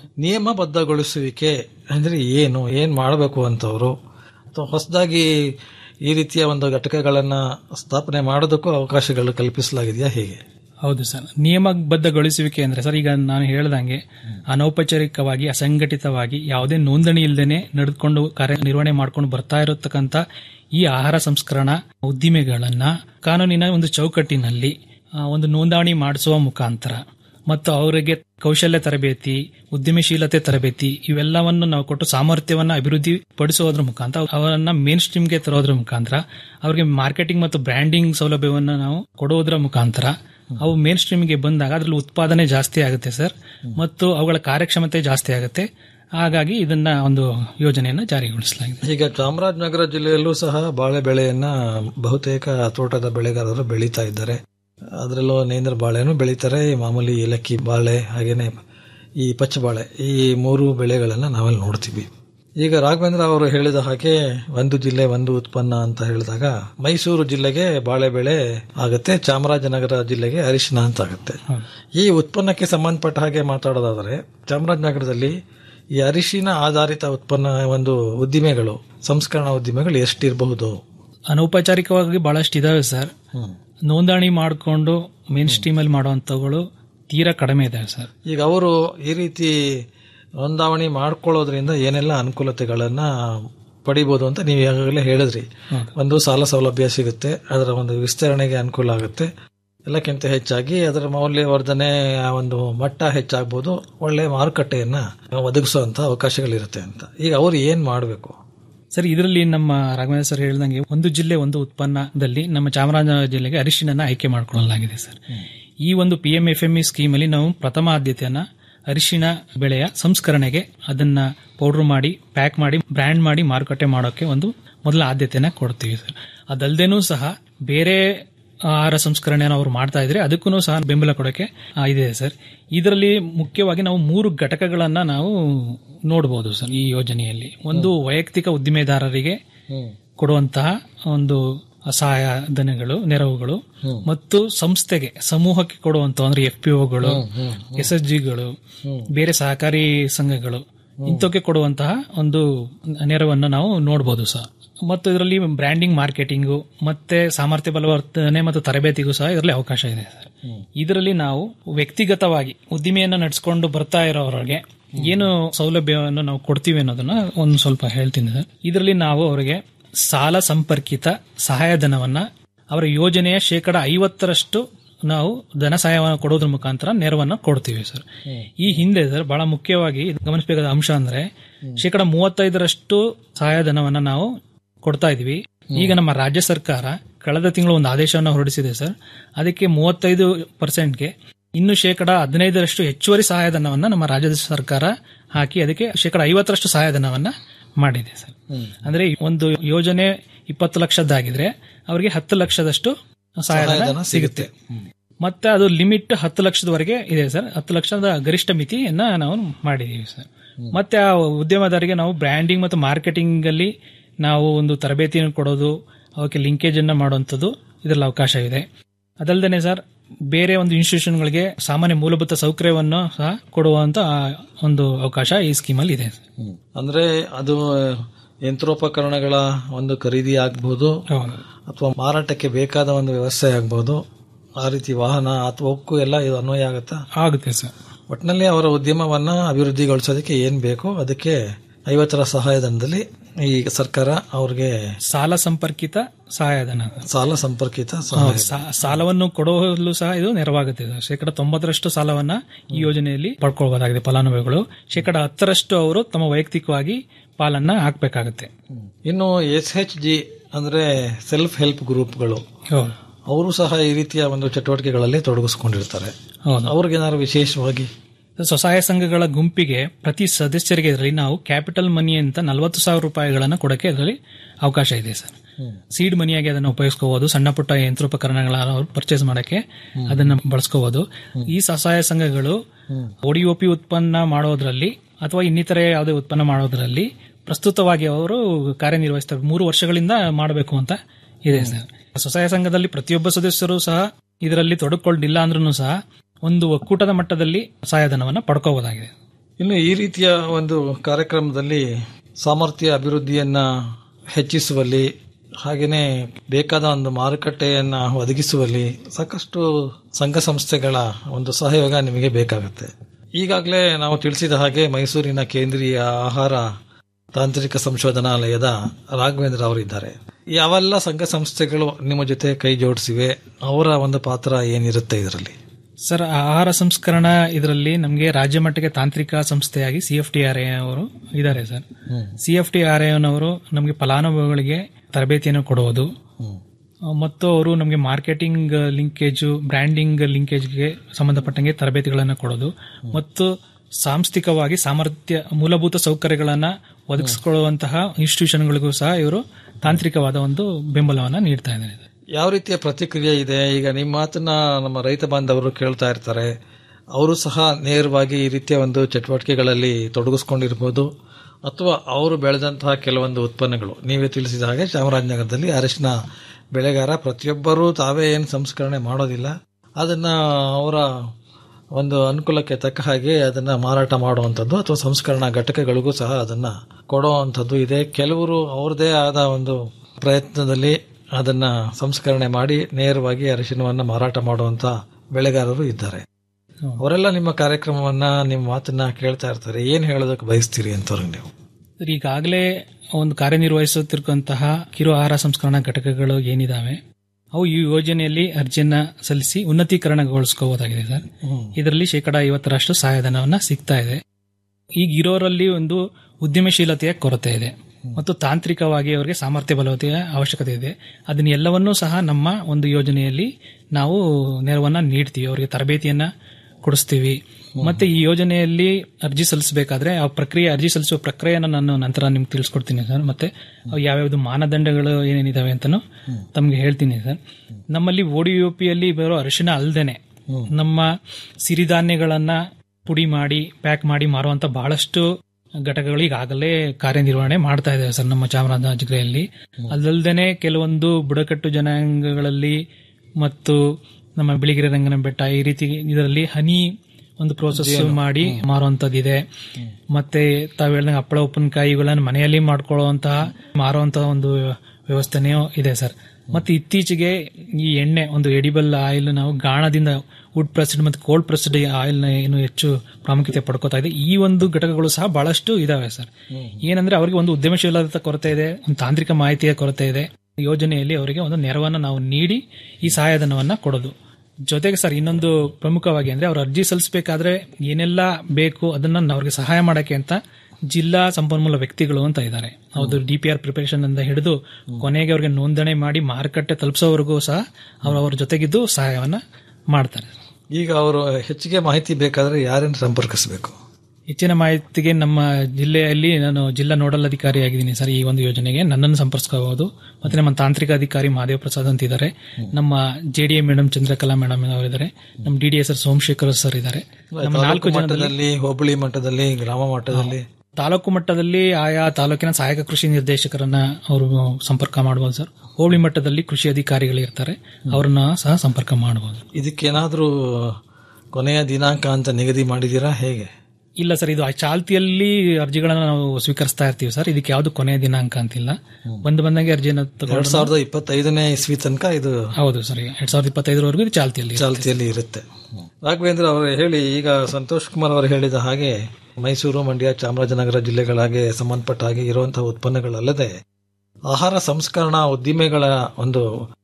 S14: ನಿಯಮಬದ್ಧಗೊಳಿಸುವಿಕೆ ಅಂದ್ರೆ ಏನು ಏನ್ ಮಾಡಬೇಕು ಅಂತವರು ಅಥವಾ ಹೊಸದಾಗಿ ಈ ರೀತಿಯ ಒಂದು ಘಟಕಗಳನ್ನ ಸ್ಥಾಪನೆ ಮಾಡೋದಕ್ಕೂ ಅವಕಾಶಗಳು ಕಲ್ಪಿಸಲಾಗಿದೆಯಾ ಹೇಗೆ
S15: ಹೌದು ಸರ್ ನಿಯಮಬದ್ಧಗೊಳಿಸುವಿಕೆ ಅಂದ್ರೆ ಸರ್ ಈಗ ನಾನು ಹೇಳ್ದಂಗೆ ಅನೌಪಚಾರಿಕವಾಗಿ ಅಸಂಘಟಿತವಾಗಿ ಯಾವುದೇ ನೋಂದಣಿ ಇಲ್ಲದೇನೆ ನಡೆದುಕೊಂಡು ಕಾರ್ಯನಿರ್ವಹಣೆ ಮಾಡ್ಕೊಂಡು ಬರ್ತಾ ಇರತಕ್ಕಂತ ಈ ಆಹಾರ ಸಂಸ್ಕರಣಾ ಉದ್ದಿಮೆಗಳನ್ನ ಕಾನೂನಿನ ಒಂದು ಚೌಕಟ್ಟಿನಲ್ಲಿ ಆ, ಒಂದು ನೋಂದಣಿ ಮಾಡಿಸುವ ಮುಖಾಂತರ ಮತ್ತು ಅವರಿಗೆ ಕೌಶಲ್ಯ ತರಬೇತಿ ಉದ್ಯಮಶೀಲತೆ ತರಬೇತಿ ಇವೆಲ್ಲವನ್ನು ನಾವು ಕೊಟ್ಟು ಸಾಮರ್ಥ್ಯವನ್ನ ಅಭಿವೃದ್ಧಿ ಪಡಿಸೋದ್ರ ಮುಖಾಂತರ ಅವರನ್ನ ಮೇನ್ ಸ್ಟ್ರೀಮ್ಗೆ ತರೋದ್ರ ಮುಖಾಂತರ ಅವರಿಗೆ ಮಾರ್ಕೆಟಿಂಗ್ ಮತ್ತು ಬ್ರ್ಯಾಂಡಿಂಗ್ ಸೌಲಭ್ಯವನ್ನ ನಾವು ಕೊಡೋದ್ರ ಮುಖಾಂತರ ಅವು ಮೇನ್ ಸ್ಟ್ರೀಮ್ಗೆ ಬಂದಾಗ ಅದರಲ್ಲಿ ಉತ್ಪಾದನೆ ಜಾಸ್ತಿ ಆಗುತ್ತೆ ಸರ್ ಮತ್ತು ಅವುಗಳ ಕಾರ್ಯಕ್ಷಮತೆ ಜಾಸ್ತಿ ಆಗುತ್ತೆ ಹಾಗಾಗಿ ಇದನ್ನ ಒಂದು ಯೋಜನೆಯನ್ನ ಜಾರಿಗೊಳಿಸಲಾಗಿದೆ
S14: ಈಗ ಚಾಮರಾಜನಗರ ಜಿಲ್ಲೆಯಲ್ಲೂ ಸಹ ಬಾಳೆ ಬೆಳೆಯನ್ನ ಬಹುತೇಕ ತೋಟದ ಬೆಳೆಗಾರರು ಬೆಳೀತಾ ಇದ್ದಾರೆ ಅದರಲ್ಲೂ ನೇಂದ್ರ ಬಾಳೆನೂ ಬೆಳೀತಾರೆ ಈ ಮಾಮೂಲಿ ಏಲಕ್ಕಿ ಬಾಳೆ ಹಾಗೇನೆ ಈ ಪಚ್ಚ ಬಾಳೆ ಈ ಮೂರು ಬೆಳೆಗಳನ್ನ ನಾವಲ್ಲಿ ನೋಡ್ತೀವಿ ಈಗ ರಾಘವೇಂದ್ರ ಅವರು ಹೇಳಿದ ಹಾಗೆ ಒಂದು ಜಿಲ್ಲೆ ಒಂದು ಉತ್ಪನ್ನ ಅಂತ ಹೇಳಿದಾಗ ಮೈಸೂರು ಜಿಲ್ಲೆಗೆ ಬಾಳೆ ಬೆಳೆ ಆಗುತ್ತೆ ಚಾಮರಾಜನಗರ ಜಿಲ್ಲೆಗೆ ಅರಿಶಿನ ಅಂತ ಆಗುತ್ತೆ ಈ ಉತ್ಪನ್ನಕ್ಕೆ ಸಂಬಂಧಪಟ್ಟ ಹಾಗೆ ಮಾತಾಡೋದಾದರೆ ಚಾಮರಾಜನಗರದಲ್ಲಿ ಈ ಅರಿಶಿನ ಆಧಾರಿತ ಉತ್ಪನ್ನ ಒಂದು ಉದ್ದಿಮೆಗಳು ಸಂಸ್ಕರಣಾ ಉದ್ದಿಮೆಗಳು ಎಷ್ಟಿರಬಹುದು
S15: ಅನೌಪಚಾರಿಕವಾಗಿ ಬಹಳಷ್ಟು ಇದಾವೆ ಸರ್ ನೋಂದಣಿ ಮಾಡಿಕೊಂಡು ಮೇನ್ ಸ್ಟ್ರೀಮ್ ಅಲ್ಲಿ ಮಾಡುವಂತವುಗಳು ತೀರಾ ಕಡಿಮೆ ಇದಾವೆ ಸರ್
S14: ಈಗ ಅವರು ಈ ರೀತಿ ನೋಂದಾವಣಿ ಮಾಡ್ಕೊಳ್ಳೋದ್ರಿಂದ ಏನೆಲ್ಲ ಅನುಕೂಲತೆಗಳನ್ನ ಪಡಿಬಹುದು ಅಂತ ನೀವು ಈಗಾಗಲೇ ಹೇಳಿದ್ರಿ ಒಂದು ಸಾಲ ಸೌಲಭ್ಯ ಸಿಗುತ್ತೆ ಅದರ ಒಂದು ವಿಸ್ತರಣೆಗೆ ಅನುಕೂಲ ಆಗುತ್ತೆ ಎಲ್ಲಕ್ಕಿಂತ ಹೆಚ್ಚಾಗಿ ಅದರ ಮೌಲ್ಯವರ್ಧನೆ ಆ ಒಂದು ಮಟ್ಟ ಹೆಚ್ಚಾಗಬಹುದು ಒಳ್ಳೆ ಮಾರುಕಟ್ಟೆಯನ್ನ ಒದಗಿಸುವಂತ ಅವಕಾಶಗಳಿರುತ್ತೆ ಅಂತ ಈಗ ಅವರು ಏನ್ ಮಾಡಬೇಕು
S15: ಸರ್ ಇದರಲ್ಲಿ ನಮ್ಮ ರಾಘವೇಂದ್ರ ಸರ್ ಹೇಳಿದಂಗೆ ಒಂದು ಜಿಲ್ಲೆ ಒಂದು ಉತ್ಪನ್ನದಲ್ಲಿ ನಮ್ಮ ಚಾಮರಾಜನಗರ ಜಿಲ್ಲೆಗೆ ಅರಿಶಿನ ಆಯ್ಕೆ ಮಾಡಿಕೊಳ್ಳಲಾಗಿದೆ ಸರ್ ಈ ಒಂದು P M F M E scheme ಅಲ್ಲಿ ನಾವು ಪ್ರಥಮ ಆದ್ಯತೆಯನ್ನ ಅರಿಶಿನ ಬೆಳೆಯ ಸಂಸ್ಕರಣೆಗೆ ಅದನ್ನ ಪೌಡರ್ ಮಾಡಿ ಪ್ಯಾಕ್ ಮಾಡಿ ಬ್ರ್ಯಾಂಡ್ ಮಾಡಿ ಮಾರುಕಟ್ಟೆ ಮಾಡೋಕೆ ಒಂದು ಮೊದಲ ಆದ್ಯತೆಯನ್ನ ಕೊಡ್ತೀವಿ ಸರ್ ಅದಲ್ಲದೇನೂ ಸಹ ಬೇರೆ ಆಹಾರ ಸಂಸ್ಕರಣೆಯನ್ನು ಅವರು ಮಾಡ್ತಾ ಇದ್ರೆ ಅದಕ್ಕೂ ಸಹ ಬೆಂಬಲ ಕೊಡೋಕೆ ಆ, ಇದೆ ಸರ್ ಇದರಲ್ಲಿ ಮುಖ್ಯವಾಗಿ ನಾವು ಮೂರು ಘಟಕಗಳನ್ನ ನಾವು ನೋಡಬಹುದು ಸರ್ ಈ ಯೋಜನೆಯಲ್ಲಿ ಒಂದು ವೈಯಕ್ತಿಕ ಉದ್ದಿಮೆದಾರರಿಗೆ ಕೊಡುವಂತಹ ಒಂದು ಸಹಾಯಧನಗಳು ನೆರವುಗಳು ಮತ್ತು ಸಂಸ್ಥೆಗೆ ಸಮೂಹಕ್ಕೆ ಕೊಡುವಂತ ಅಂದ್ರೆ ಎಫ್ ಪಿ ಒಗಳು ಎಸ್ ಎಸ್ ಜಿಗಳು ಬೇರೆ ಸಹಕಾರಿ ಸಂಘಗಳು ಇಂಥಕ್ಕೆ ಕೊಡುವಂತಹ ಒಂದು ನೆರವನ್ನು ನಾವು ನೋಡಬಹುದು ಸಹ ಮತ್ತು ಇದರಲ್ಲಿ ಬ್ರ್ಯಾಂಡಿಂಗ್ ಮಾರ್ಕೆಟಿಂಗು ಮತ್ತೆ ಸಾಮರ್ಥ್ಯ ಬಲವರ್ಧನೆ ಮತ್ತು ತರಬೇತಿಗೂ ಸಹ ಇದರಲ್ಲಿ ಅವಕಾಶ ಇದೆ ಸರ್ ಇದರಲ್ಲಿ ನಾವು ವ್ಯಕ್ತಿಗತವಾಗಿ ಉದ್ದಿಮೆಯನ್ನು ನಡೆಸಿಕೊಂಡು ಬರ್ತಾ ಇರೋರಿಗೆ ಏನು ಸೌಲಭ್ಯವನ್ನು ನಾವು ಕೊಡ್ತೀವಿ ಅನ್ನೋದನ್ನ ಒಂದು ಸ್ವಲ್ಪ ಹೇಳ್ತೀನಿ ಸರ್ ಇದರಲ್ಲಿ ನಾವು ಅವರಿಗೆ ಸಾಲ ಸಂಪರ್ಕಿತ ಸಹಾಯಧನವನ್ನ ಅವರ ಯೋಜನೆಯ ಶೇಕಡ ಐವತ್ತರಷ್ಟು ನಾವು ಧನ ಸಹಾಯವನ್ನು ಕೊಡೋದ್ರ ಮುಖಾಂತರ ನೆರವನ್ನ ಕೊಡ್ತೀವಿ ಸರ್ ಈ ಹಿಂದೆ ಸರ್ ಬಹಳ ಮುಖ್ಯವಾಗಿ ಗಮನಿಸಬೇಕಾದ ಅಂಶ ಅಂದ್ರೆ ಶೇಕಡ ಮೂವತ್ತೈದರಷ್ಟು ಸಹಾಯಧನವನ್ನ ನಾವು ಕೊಡ್ತಾ ಇದೀವಿ ಈಗ ನಮ್ಮ ರಾಜ್ಯ ಸರ್ಕಾರ ಕಳೆದ ತಿಂಗಳು ಒಂದು ಆದೇಶವನ್ನು ಹೊರಡಿಸಿದೆ ಸರ್ ಅದಕ್ಕೆ ಮೂವತ್ತೈದು ಪರ್ಸೆಂಟ್ಗೆ ಇನ್ನು ಶೇಕಡ ಹದಿನೈದರಷ್ಟು ಹೆಚ್ಚುವರಿ ಸಹಾಯಧನವನ್ನ ನಮ್ಮ ರಾಜ್ಯದ ಸರ್ಕಾರ ಹಾಕಿ ಅದಕ್ಕೆ ಶೇಕಡ ಐವತ್ತರಷ್ಟು ಸಹಾಯಧನವನ್ನ ಮಾಡಿದೆ ಸರ್ ಅಂದ್ರೆ ಒಂದು ಯೋಜನೆ ಇಪ್ಪತ್ತು ಲಕ್ಷದ್ದಾಗಿದ್ರೆ ಅವರಿಗೆ ಹತ್ತು ಲಕ್ಷದಷ್ಟು ಸಹಾಯಧನ
S14: ಸಹಾಯಧನ
S15: ಸಿಗುತ್ತೆ ಮತ್ತೆ ಅದು ಲಿಮಿಟ್ ಹತ್ತು ಲಕ್ಷದವರೆಗೆ ಇದೆ ಸರ್ ಹತ್ತು ಲಕ್ಷದ ಗರಿಷ್ಠ ಮಿತಿಯನ್ನ ನಾವು ಮಾಡಿದೀವಿ ಸರ್ ಮತ್ತೆ ಆ ಉದ್ಯಮದಾರರಿಗೆ ನಾವು ಬ್ರ್ಯಾಂಡಿಂಗ್ ಮತ್ತು ಮಾರ್ಕೆಟಿಂಗ್ ಅಲ್ಲಿ ನಾವು ಒಂದು ತರಬೇತಿಯನ್ನು ಕೊಡೋದು ಅವಕ್ಕೆ ಲಿಂಕೇಜ್ ಅನ್ನ ಮಾಡುವಂಥದ್ದು ಇದರಲ್ಲಿ ಅವಕಾಶ ಇದೆ ಅದಲ್ಲದೆ ಸರ್ ಬೇರೆ ಒಂದು ಇನ್ಸ್ಟಿಟ್ಯೂಷನ್ಗಳಿಗೆ ಸಾಮಾನ್ಯ ಮೂಲಭೂತ ಸೌಕರ್ಯವನ್ನು ಸಹ ಕೊಡುವಂತ ಒಂದು ಅವಕಾಶ ಈ ಸ್ಕೀಮಲ್ಲಿ ಇದೆ
S14: ಅಂದ್ರೆ ಅದು ಯಂತ್ರೋಪಕರಣಗಳ ಒಂದು ಖರೀದಿ ಆಗಬಹುದು ಅಥವಾ ಮಾರಾಟಕ್ಕೆ ಬೇಕಾದ ಒಂದು ವ್ಯವಸ್ಥೆ ಆಗಬಹುದು ಆ ರೀತಿ ವಾಹನ ಅಥವಾ ಉಕ್ಕು ಎಲ್ಲ ಇದು ಅನ್ವಯ ಆಗುತ್ತಾ
S15: ಆಗುತ್ತೆ ಸರ್
S14: ಒಟ್ಟಿನಲ್ಲಿ ಅವರ ಉದ್ಯಮವನ್ನ ಅಭಿವೃದ್ಧಿಗೊಳಿಸೋದಕ್ಕೆ ಏನ್ ಬೇಕೋ ಅದಕ್ಕೆ ಐವತ್ತರ ಸಹಾಯಧನದಲ್ಲಿ ಈ ಸರ್ಕಾರ ಅವ್ರಿಗೆ
S15: ಸಾಲ ಸಂಪರ್ಕಿತ ಸಹಾಯಧನ
S14: ಸಾಲ ಸಂಪರ್ಕಿತ
S15: ಹೌದು,
S14: ಸಹಾಯ
S15: ಸಾ- ಸಾಲವನ್ನು ಕೊಡಲು ಸಹ ಇದು ನೆರವಾಗುತ್ತೆ ಸರ್. ಶೇಕಡ ತೊಂಬತ್ತರಷ್ಟು ಸಾಲವನ್ನ ಈ ಯೋಜನೆಯಲ್ಲಿ ಪಡ್ಕೊಳ್ಬಹುದಾಗಿದೆ ಫಲಾನುಭವಿಗಳು ಶೇಕಡ ಹತ್ತರಷ್ಟು ಅವರು ತಮ್ಮ ವೈಯಕ್ತಿಕವಾಗಿ ಪಾಲನ್ನ ಹಾಕ್ಬೇಕಾಗತ್ತೆ
S14: ಇನ್ನು ಎಸ್ ಎಚ್ ಜಿ ಅಂದ್ರೆ ಸೆಲ್ಫ್ ಹೆಲ್ಪ್ ಗ್ರೂಪ್ಗಳು ಅವರು ಸಹ ಈ ರೀತಿಯ ಒಂದು ಚಟುವಟಿಕೆಗಳಲ್ಲಿ ತೊಡಗಿಸಿಕೊಂಡಿರ್ತಾರೆ
S15: ಹೌದು.
S14: ಅವ್ರಿಗೇನಾದ್ರು ವಿಶೇಷವಾಗಿ
S15: ಸ್ವಸಹಾಯ ಸಂಘಗಳ ಗುಂಪಿಗೆ ಪ್ರತಿ ಸದಸ್ಯರಿಗೆ ಇದರಲ್ಲಿ ನಾವು ಕ್ಯಾಪಿಟಲ್ ಮನಿ ಅಂತ ನಲವತ್ತು ಸಾವಿರ ರೂಪಾಯಿಗಳನ್ನು ಕೊಡಕ್ಕೆ ಇದರಲ್ಲಿ ಅವಕಾಶ ಇದೆ ಸರ್ ಸೀಡ್ ಮನಿಯಾಗಿ ಅದನ್ನು ಉಪಯೋಗಿಸ್ಕೋಬಹುದು ಸಣ್ಣ ಪುಟ್ಟ ಯಂತ್ರೋಪಕರಣಗಳನ್ನ ಅವರು ಪರ್ಚೇಸ್ ಮಾಡಕ್ಕೆ ಅದನ್ನ ಬಳಸ್ಕೋಬಹುದು ಈ ಸ್ವಸಹಾಯ ಸಂಘಗಳು ಒಡಿಒಪಿ ಉತ್ಪನ್ನ ಮಾಡೋದ್ರಲ್ಲಿ ಅಥವಾ ಇನ್ನಿತರೆ ಯಾವುದೇ ಉತ್ಪನ್ನ ಮಾಡೋದ್ರಲ್ಲಿ ಪ್ರಸ್ತುತವಾಗಿ ಅವರು ಕಾರ್ಯನಿರ್ವಹಿಸ್ತಾರೆ ಮೂರು ವರ್ಷಗಳಿಂದ ಮಾಡಬೇಕು ಅಂತ ಇದೆ ಸರ್ ಸ್ವಸಹಾಯ ಸಂಘದಲ್ಲಿ ಪ್ರತಿಯೊಬ್ಬ ಸದಸ್ಯರು ಸಹ ಇದರಲ್ಲಿ ತೊಡಗಿಕೊಂಡಿಲ್ಲ ಅಂದ್ರೂ ಸಹ ಒಂದು ಒಕ್ಕೂಟದ ಮಟ್ಟದಲ್ಲಿ ಸಹಾಯಧನವನ್ನು ಪಡ್ಕೋಬಹುದಾಗಿದೆ
S14: ಇನ್ನು ಈ ರೀತಿಯ ಒಂದು ಕಾರ್ಯಕ್ರಮದಲ್ಲಿ ಸಾಮರ್ಥ್ಯ ಅಭಿವೃದ್ಧಿಯನ್ನ ಹೆಚ್ಚಿಸುವಲ್ಲಿ ಹಾಗೆಯೇ ಬೇಕಾದ ಒಂದು ಮಾರುಕಟ್ಟೆಯನ್ನ ಒದಗಿಸುವಲ್ಲಿ ಸಾಕಷ್ಟು ಸಂಘ ಸಂಸ್ಥೆಗಳ ಒಂದು ಸಹಯೋಗ ನಿಮಗೆ ಬೇಕಾಗುತ್ತೆ ಈಗಾಗಲೇ ನಾವು ತಿಳಿಸಿದ ಹಾಗೆ ಮೈಸೂರಿನ ಕೇಂದ್ರೀಯ ಆಹಾರ ತಾಂತ್ರಿಕ ಸಂಶೋಧನಾಲಯದ ರಾಘವೇಂದ್ರ ಅವರಿದ್ದಾರೆ ಯಾವೆಲ್ಲ ಸಂಘ ಸಂಸ್ಥೆಗಳು ನಿಮ್ಮ ಜೊತೆ ಕೈ ಜೋಡಿಸಿವೆ ಅವರ ಒಂದು ಪಾತ್ರ ಏನಿರುತ್ತೆ ಇದರಲ್ಲಿ
S15: ಸರ್ ಆಹಾರ ಸಂಸ್ಕರಣಾ ಇದರಲ್ಲಿ ನಮಗೆ ರಾಜ್ಯ ಮಟ್ಟಕ್ಕೆ ತಾಂತ್ರಿಕ ಸಂಸ್ಥೆಯಾಗಿ C F T R A ಅವರು ಇದ್ದಾರೆ sir C F T R ಎನವರು ನಮಗೆ ಫಲಾನುಭವಿಗಳಿಗೆ ತರಬೇತಿಯನ್ನು ಕೊಡುವುದು ಮತ್ತು ಅವರು ನಮಗೆ ಮಾರ್ಕೆಟಿಂಗ್ ಲಿಂಕೇಜು ಬ್ರ್ಯಾಂಡಿಂಗ್ ಲಿಂಕೇಜ್ಗೆ ಸಂಬಂಧಪಟ್ಟಂಗೆ ತರಬೇತಿಗಳನ್ನು ಕೊಡೋದು ಮತ್ತು ಸಾಂಸ್ಥಿಕವಾಗಿ ಸಾಮರ್ಥ್ಯ ಮೂಲಭೂತ ಸೌಕರ್ಯಗಳನ್ನು ಒದಗಿಸಿಕೊಳ್ಳುವಂತಹ ಇನ್ಸ್ಟಿಟ್ಯೂಷನ್ಗಳಿಗೂ ಸಹ ಇವರು ತಾಂತ್ರಿಕವಾದ ಒಂದು ಬೆಂಬಲವನ್ನು ನೀಡ್ತಾ ಇದ್ದಾರೆ
S14: ಯಾವ ರೀತಿಯ ಪ್ರತಿಕ್ರಿಯೆ ಇದೆ ಈಗ ನಿಮ್ಮ ಮಾತನ್ನ ನಮ್ಮ ರೈತ ಬಾಂಧವರು ಕೇಳ್ತಾ ಇರ್ತಾರೆ ಅವರು ಸಹ ನೇರವಾಗಿ ಈ ರೀತಿಯ ಒಂದು ಚಟುವಟಿಕೆಗಳಲ್ಲಿ ತೊಡಗಿಸ್ಕೊಂಡಿರ್ಬೋದು ಅಥವಾ ಅವರು ಬೆಳೆದಂತಹ ಕೆಲವೊಂದು ಉತ್ಪನ್ನಗಳು ನೀವೇ ತಿಳಿಸಿದ ಹಾಗೆ ಚಾಮರಾಜನಗರದಲ್ಲಿ ಅರಿಶಿನ ಬೆಳೆಗಾರ ಪ್ರತಿಯೊಬ್ಬರೂ ತಾವೇ ಏನು ಸಂಸ್ಕರಣೆ ಮಾಡೋದಿಲ್ಲ ಅದನ್ನ ಅವರ ಒಂದು ಅನುಕೂಲಕ್ಕೆ ತಕ್ಕ ಹಾಗೆ ಅದನ್ನ ಮಾರಾಟ ಮಾಡುವಂಥದ್ದು ಅಥವಾ ಸಂಸ್ಕರಣಾ ಘಟಕಗಳಿಗೂ ಸಹ ಅದನ್ನ ಕೊಡುವಂಥದ್ದು ಇದೆ ಕೆಲವರು ಅವ್ರದೇ ಆದ ಒಂದು ಪ್ರಯತ್ನದಲ್ಲಿ ಅದನ್ನ ಸಂಸ್ಕರಣೆ ಮಾಡಿ ನೇರವಾಗಿ ಅರಿಶಿನವನ್ನ ಮಾರಾಟ ಮಾಡುವಂತ ಬೆಳೆಗಾರರು ಇದ್ದಾರೆ ಅವರೆಲ್ಲ ನಿಮ್ಮ ಕಾರ್ಯಕ್ರಮವನ್ನ ನಿಮ್ಮ ಮಾತನ್ನ ಕೇಳ್ತಾ ಇರ್ತಾರೆ ಏನ್ ಹೇಳೋದಕ್ಕೆ ಬಯಸ್ತೀರಿ ಅಂತವ್ರಿಗೆ ನೀವು
S15: ಸರ್, ಈಗಾಗಲೇ ಒಂದು ಕಾರ್ಯನಿರ್ವಹಿಸುತ್ತಿರುವಂತಹ ಕಿರು ಆಹಾರ ಸಂಸ್ಕರಣಾ ಘಟಕಗಳು ಏನಿದಾವೆ ಅವು ಈ ಯೋಜನೆಯಲ್ಲಿ ಅರ್ಜಿಯನ್ನ ಸಲ್ಲಿಸಿ ಉನ್ನತೀಕರಣಗೊಳಿಸ್ಕೋಬಹುದಾಗಿದೆ ಸರ್ ಇದರಲ್ಲಿ ಶೇಕಡ ಐವತ್ತರಷ್ಟು ಸಹಾಯಧನವನ್ನ ಸಿಗ್ತಾ ಇದೆ ಈಗ ಇರೋರಲ್ಲಿ ಒಂದು ಉದ್ಯಮಶೀಲತೆಯ ಕೊರತೆ ಇದೆ ಮತ್ತು ತಾಂತ್ರಿಕವಾಗಿ ಅವರಿಗೆ ಸಾಮರ್ಥ್ಯ ಬಲವತೆಯ ಅವಶ್ಯಕತೆ ಇದೆ ಅದನ್ನ ಎಲ್ಲವನ್ನೂ ಸಹ ನಮ್ಮ ಒಂದು ಯೋಜನೆಯಲ್ಲಿ ನಾವು ನೆರವನ್ನ ನೀಡ್ತೀವಿ ಅವರಿಗೆ ತರಬೇತಿಯನ್ನ ಕೊಡಿಸ್ತೀವಿ ಮತ್ತೆ ಈ ಯೋಜನೆಯಲ್ಲಿ ಅರ್ಜಿ ಸಲ್ಲಿಸಬೇಕಾದ್ರೆ ಆ ಪ್ರಕ್ರಿಯೆ ಅರ್ಜಿ ಸಲ್ಲಿಸುವ ಪ್ರಕ್ರಿಯೆನ ನಾನು ನಂತರ ನಿಮ್ಗೆ ತಿಳಿಸ್ಕೊಡ್ತೀನಿ ಸರ್ ಮತ್ತೆ ಅವು ಯಾವ್ಯಾವ್ದು ಮಾನದಂಡಗಳು ಏನೇನಿದಾವೆ ಅಂತಾನು ತಮ್ಗೆ ಹೇಳ್ತೀನಿ ಸರ್ ನಮ್ಮಲ್ಲಿ ಓಡಿಯುಪಿಯಲ್ಲಿ ಬರೋ ಅರಿಶಿನ ಅಲ್ದೇನೆ ನಮ್ಮ ಸಿರಿಧಾನ್ಯಗಳನ್ನ ಪುಡಿ ಮಾಡಿ ಪ್ಯಾಕ್ ಮಾಡಿ ಮಾರುವಂತ ಬಹಳಷ್ಟು ಘಟಕಗಳು ಈಗಾಗಲೇ ಕಾರ್ಯನಿರ್ವಹಣೆ ಮಾಡ್ತಾ ಇದ್ದಾವೆ ಸರ್ ನಮ್ಮ ಚಾಮರಾಜನಗರ ಜಿಲ್ಲೆಯಲ್ಲಿ ಅದಲ್ದೇನೆ ಕೆಲವೊಂದು ಬುಡಕಟ್ಟು ಜನಾಂಗಗಳಲ್ಲಿ ಮತ್ತು ನಮ್ಮ ಬಿಳಿಗಿರಿ ರಂಗನ ಬೆಟ್ಟ ಈ ರೀತಿ ಇದರಲ್ಲಿ ಹನಿ ಒಂದು ಪ್ರೋಸೆಸ್ ಮಾಡಿ ಮಾರುವಂತದ್ದಿದೆ ಮತ್ತೆ ತಾವು ಹೇಳಿದಂಗೆ ಹಪ್ಪಳ ಉಪ್ಪಿನಕಾಯಿಗಳನ್ನು ಮನೆಯಲ್ಲಿ ಮಾಡ್ಕೊಳ್ಳುವಂತಹ ಮಾರುವಂತಹ ಒಂದು ವ್ಯವಸ್ಥೆನೂ ಇದೆ ಸರ್ ಮತ್ತೆ ಇತ್ತೀಚೆಗೆ ಈ ಎಣ್ಣೆ ಒಂದು ಎಡಿಬಲ್ ಆಯಿಲ್ ನಾವು ಗಾಣದಿಂದ ವುಡ್ ಪ್ರೆಸ್ಡ್ ಮತ್ತು ಕೋಲ್ಡ್ ಪ್ರೆಸ್ಡ್ ಆಯಿಲ್ ನ ಏನು ಹೆಚ್ಚು ಪ್ರಾಮುಖ್ಯತೆ ಪಡ್ಕೋತಾ ಇದೆ ಈ ಒಂದು ಘಟಕಗಳು ಸಹ ಬಹಳಷ್ಟು ಇದಾವೆ ಸರ್ ಏನಂದ್ರೆ ಅವರಿಗೆ ಒಂದು ಉದ್ಯಮಶೀಲತೆ ಕೊರತೆ ಇದೆ ಒಂದು ತಾಂತ್ರಿಕ ಮಾಹಿತಿಯ ಕೊರತೆ ಇದೆ ಯೋಜನೆಯಲ್ಲಿ ಅವರಿಗೆ ಒಂದು ನೆರವನ್ನ ನಾವು ನೀಡಿ ಈ ಸಹಾಯಧನವನ್ನ ಕೊಡೋದು ಜೊತೆಗೆ ಸರ್ ಇನ್ನೊಂದು ಪ್ರಮುಖವಾಗಿ ಅಂದ್ರೆ ಅವ್ರು ಅರ್ಜಿ ಸಲ್ಲಿಸಬೇಕಾದ್ರೆ ಏನೆಲ್ಲ ಬೇಕು ಅದನ್ನ ಅವ್ರಿಗೆ ಸಹಾಯ ಮಾಡಕ್ಕೆ ಅಂತ ಜಿಲ್ಲಾ ಸಂಪನ್ಮೂಲ ವ್ಯಕ್ತಿಗಳು ಅಂತ ಇದ್ದಾರೆ ಅವ್ರದ್ದು ಡಿ ಪಿ ಆರ್ ಪ್ರಿಪರೇಷನ್ ಅಂತ ಹಿಡಿದು ಕೊನೆಗೆ ಅವ್ರಿಗೆ ನೋಂದಣಿ ಮಾಡಿ ಮಾರುಕಟ್ಟೆ ತಲುಪಿಸೋವರೆಗೂ ಸಹ ಅವರು ಅವ್ರ ಜೊತೆಗಿದ್ದು ಸಹಾಯವನ್ನ ಮಾಡ್ತಾರೆ
S14: ಈಗ ಅವರು ಹೆಚ್ಚಿಗೆ ಮಾಹಿತಿ ಬೇಕಾದ್ರೆ ಯಾರನ್ನು ಸಂಪರ್ಕಿಸಬೇಕು
S15: ಹೆಚ್ಚಿನ ಮಾಹಿತಿಗೆ ನಮ್ಮ ಜಿಲ್ಲೆಯಲ್ಲಿ ನಾನು ಜಿಲ್ಲಾ ನೋಡಲ್ ಅಧಿಕಾರಿಯಾಗಿದ್ದೀನಿ ಸರ್ ಈ ಒಂದು ಯೋಜನೆಗೆ ನನ್ನನ್ನು ಸಂಪರ್ಕಿಸಬಹುದು ಮತ್ತೆ ನಮ್ಮ ತಾಂತ್ರಿಕ ಅಧಿಕಾರಿ ಮಹಾದೇವ ಪ್ರಸಾದ್ ಅಂತ ಇದ್ದಾರೆ ನಮ್ಮ ಜೆಡಿಎ ಮೇಡಮ್ ಚಂದ್ರಕಲಾ ಮೇಡಮ್ ಅವರಿದ್ದಾರೆ ನಮ್ಮ D D S sir Somashekhar sir ಇದ್ದಾರೆ ನಮ್ಮ ನಾಲ್ಕು
S14: ತಾಲೂಕು
S15: ಜನದಲ್ಲಿ
S14: ಮಟ್ಟದಲ್ಲಿ ಹೋಬಳಿ ಮಟ್ಟದಲ್ಲಿ ಗ್ರಾಮ ಮಟ್ಟದಲ್ಲಿ
S15: ತಾಲೂಕು ಮಟ್ಟದಲ್ಲಿ ಆಯಾ ತಾಲೂಕಿನ ಸಹಾಯಕ ಕೃಷಿ ನಿರ್ದೇಶಕರನ್ನ ಅವರು ಸಂಪರ್ಕ ಮಾಡಬಹುದು ಸರ್ ಹೋಬಳಿ ಮಟ್ಟದಲ್ಲಿ ಕೃಷಿ ಅಧಿಕಾರಿಗಳು ಇರ್ತಾರೆ ಅವ್ರನ್ನ ಸಹ ಸಂಪರ್ಕ ಮಾಡಬಹುದು
S14: ಇದಕ್ಕೇನಾದ್ರೂ ಕೊನೆಯ ದಿನಾಂಕ ಅಂತ ನಿಗದಿ ಮಾಡಿದೀರಾ ಹೇಗೆ
S15: ಇಲ್ಲ ಸರ್ ಇದು ಆ ಚಾಲ್ತಿಯಲ್ಲಿ ಅರ್ಜಿಗಳನ್ನ ನಾವು ಸ್ವೀಕರಿಸ್ತಾ ಇರ್ತೀವಿ ಸರ್ ಇದಕ್ಕೆ ಯಾವ್ದು ಕೊನೆಯ ದಿನಾಂಕ ಅಂತಿಲ್ಲ ಬಂದು ಬಂದಂಗೆ ಅರ್ಜಿಯನ್ನು
S14: ಎರಡ್
S15: ತಗೊಂಡು
S14: ಸಾವಿರದ ಇಪ್ಪತ್ತೈದನೇ ಇಸ್ವಿ ತನಕ ಇದು
S15: ಹೌದು ಸರ್ ಎರಡ್ ಸಾವಿರದ ಇಪ್ಪತ್ತೈದರವರೆಗೂ ಇದು ಚಾಲ್ತಿಯಲ್ಲಿ ಇರುತ್ತೆ.
S14: ಚಾಲ್ತಿಯಲ್ಲಿ ಇರುತ್ತೆ ರಾಘವೇಂದ್ರ ಅವರು ಹೇಳಿ ಈಗ ಸಂತೋಷ್ ಕುಮಾರ್ ಅವರು ಹೇಳಿದ ಹಾಗೆ ಮೈಸೂರು ಮಂಡ್ಯ ಚಾಮರಾಜನಗರ ಜಿಲ್ಲೆಗಳಾಗೆ ಸಂಬಂಧಪಟ್ಟ ಹಾಗೆ ಇರುವಂತಹ ಉತ್ಪನ್ನಗಳಲ್ಲದೆ ಆಹಾರ ಸಂಸ್ಕರಣಾ ಉದ್ದಿಮೆಗಳ ಒಂದು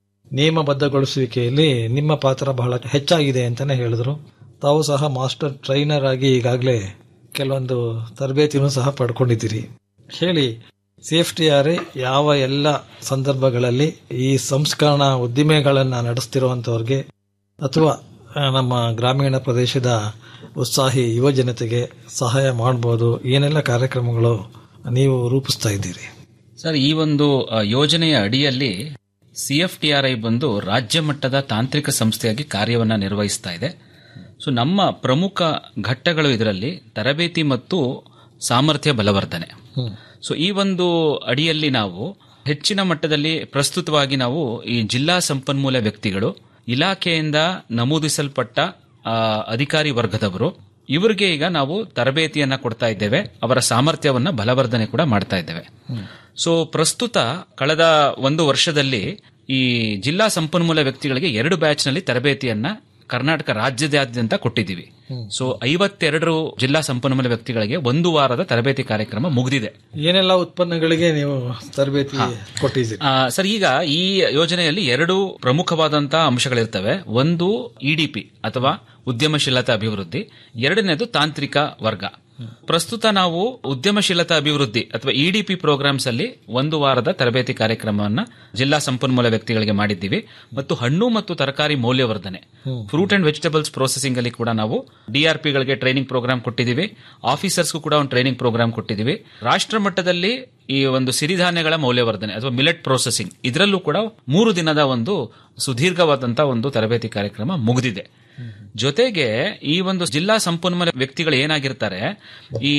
S14: ನಿಯಮಬದ್ಧಗೊಳಿಸುವಿಕೆಯಲ್ಲಿ ನಿಮ್ಮ ಪಾತ್ರ ಬಹಳ ಹೆಚ್ಚಾಗಿದೆ ಅಂತಾನೆ ಹೇಳಿದ್ರು ತಾವು ಸಹ ಮಾಸ್ಟರ್ ಟ್ರೈನರ್ ಆಗಿ ಈಗಾಗಲೇ ಕೆಲವೊಂದು ತರಬೇತಿನೂ ಸಹ ಪಡ್ಕೊಂಡಿದ್ದೀರಿ ಹೇಳಿ ಸೇಫ್ಟಿ ಆರೆ ಯಾವ ಎಲ್ಲ ಸಂದರ್ಭಗಳಲ್ಲಿ ಈ ಸಂಸ್ಕರಣಾ ಉದ್ದಿಮೆಗಳನ್ನು ನಡೆಸ್ತಿರುವಂತವ್ರಿಗೆ ಅಥವಾ ಆ, ನಮ್ಮ ಗ್ರಾಮೀಣ ಪ್ರದೇಶದ ಉತ್ಸಾಹಿ ಯುವ ಜನತೆಗೆ ಸಹಾಯ ಮಾಡಬಹುದು ಏನೆಲ್ಲ ಕಾರ್ಯಕ್ರಮಗಳು ನೀವು ರೂಪಿಸ್ತಾ ಇದ್ದೀರಿ
S16: ಸರ್ ಈ ಒಂದು ಆ, ಯೋಜನೆಯ ಅಡಿಯಲ್ಲಿ ಸಿಎಫ್ಟಿಆರ್ಐ ಬಂದು ರಾಜ್ಯ ಮಟ್ಟದ ತಾಂತ್ರಿಕ ಸಂಸ್ಥೆಯಾಗಿ ಕಾರ್ಯವನ್ನ ನಿರ್ವಹಿಸ್ತಾ ಇದೆ ಸೊ ನಮ್ಮ ಪ್ರಮುಖ ಘಟ್ಟಗಳು ಇದರಲ್ಲಿ ತರಬೇತಿ ಮತ್ತು ಸಾಮರ್ಥ್ಯ ಬಲವರ್ಧನೆ ಸೊ ಈ ಒಂದು ಅಡಿಯಲ್ಲಿ ನಾವು ಹೆಚ್ಚಿನ ಮಟ್ಟದಲ್ಲಿ ಪ್ರಸ್ತುತವಾಗಿ ನಾವು ಈ ಜಿಲ್ಲಾ ಸಂಪನ್ಮೂಲ ವ್ಯಕ್ತಿಗಳು ಇಲಾಖೆಯಿಂದ ನಮೂದಿಸಲ್ಪಟ್ಟ ಆ, ಅಧಿಕಾರಿ ವರ್ಗದವರು ಇವರಿಗೆ ಈಗ ನಾವು ತರಬೇತಿಯನ್ನ ಕೊಡ್ತಾ ಇದ್ದೇವೆ ಅವರ ಸಾಮರ್ಥ್ಯವನ್ನ ಬಲವರ್ಧನೆ ಕೂಡ ಮಾಡ್ತಾ ಇದ್ದೇವೆ ಸೊ ಪ್ರಸ್ತುತ ಕಳೆದ ಒಂದು ವರ್ಷದಲ್ಲಿ ಈ ಜಿಲ್ಲಾ ಸಂಪನ್ಮೂಲ ವ್ಯಕ್ತಿಗಳಿಗೆ ಎರಡು ಬ್ಯಾಚ್ನಲ್ಲಿ ತರಬೇತಿಯನ್ನ ಕರ್ನಾಟಕ ರಾಜ್ಯದಾದ್ಯಂತ ಕೊಟ್ಟಿದ್ದೀವಿ ಸೊ ಐವತ್ತೆರಡು ಜಿಲ್ಲಾ ಸಂಪನ್ಮೂಲ ವ್ಯಕ್ತಿಗಳಿಗೆ ಒಂದು ವಾರದ ತರಬೇತಿ ಕಾರ್ಯಕ್ರಮ ಮುಗಿದಿದೆ
S14: ಏನೆಲ್ಲ ಉತ್ಪನ್ನಗಳಿಗೆ ನೀವು ತರಬೇತಿ ಕೊಟ್ಟಿದ್ದೀರಿ
S16: ಆ, ಸರ್ ಈಗ ಈ ಯೋಜನೆಯಲ್ಲಿ ಎರಡು ಪ್ರಮುಖವಾದಂತಹ ಅಂಶಗಳಿರ್ತವೆ ಒಂದು ಇಡಿಪಿ ಅಥವಾ ಉದ್ಯಮಶೀಲತಾ ಅಭಿವೃದ್ಧಿ ಎರಡನೇದು ತಾಂತ್ರಿಕ ವರ್ಗ ಪ್ರಸ್ತುತ ನಾವು ಉದ್ಯಮಶೀಲತಾ ಅಭಿವೃದ್ಧಿ ಅಥವಾ ಇಡಿಪಿ ಪ್ರೋಗ್ರಾಮ್ಸ್ ಅಲ್ಲಿ ಒಂದು ವಾರದ ತರಬೇತಿ ಕಾರ್ಯಕ್ರಮವನ್ನ ಜಿಲ್ಲಾ ಸಂಪನ್ಮೂಲ ವ್ಯಕ್ತಿಗಳಿಗೆ ಮಾಡಿದ್ದೀವಿ ಮತ್ತು ಹಣ್ಣು ಮತ್ತು ತರಕಾರಿ ಮೌಲ್ಯವರ್ಧನೆ ಫ್ರೂಟ್ ಅಂಡ್ ವೆಜಿಟೇಬಲ್ಸ್ ಪ್ರೊಸೆಸಿಂಗ್ ಅಲ್ಲಿ ಕೂಡ ನಾವು ಡಿಆರ್ಪಿಗಳಿಗೆ ಟ್ರೈನಿಂಗ್ ಪ್ರೋಗ್ರಾಮ್ ಕೊಟ್ಟಿದ್ದೀವಿ ಆಫೀಸರ್ಸ್ಗೂ ಕೂಡ ಒಂದು ಟ್ರೈನಿಂಗ್ ಪ್ರೋಗ್ರಾಮ್ ಕೊಟ್ಟಿದ್ದೀವಿ ರಾಷ್ಟ್ರ ಮಟ್ಟದಲ್ಲಿ ಈ ಒಂದು ಸಿರಿಧಾನ್ಯಗಳ ಮೌಲ್ಯವರ್ಧನೆ ಅಥವಾ ಮಿಲೆಟ್ ಪ್ರೊಸೆಸಿಂಗ್ ಇದರಲ್ಲೂ ಕೂಡ ಮೂರು ದಿನದ ಒಂದು ಸುದೀರ್ಘವಾದಂತಹ ಒಂದು ತರಬೇತಿ ಕಾರ್ಯಕ್ರಮ ಮುಗಿದಿದೆ ಜೊತೆಗೆ ಈ ಒಂದು ಜಿಲ್ಲಾ ಸಂಪನ್ಮೂಲ ವ್ಯಕ್ತಿಗಳು ಏನಾಗಿರ್ತಾರೆ ಈ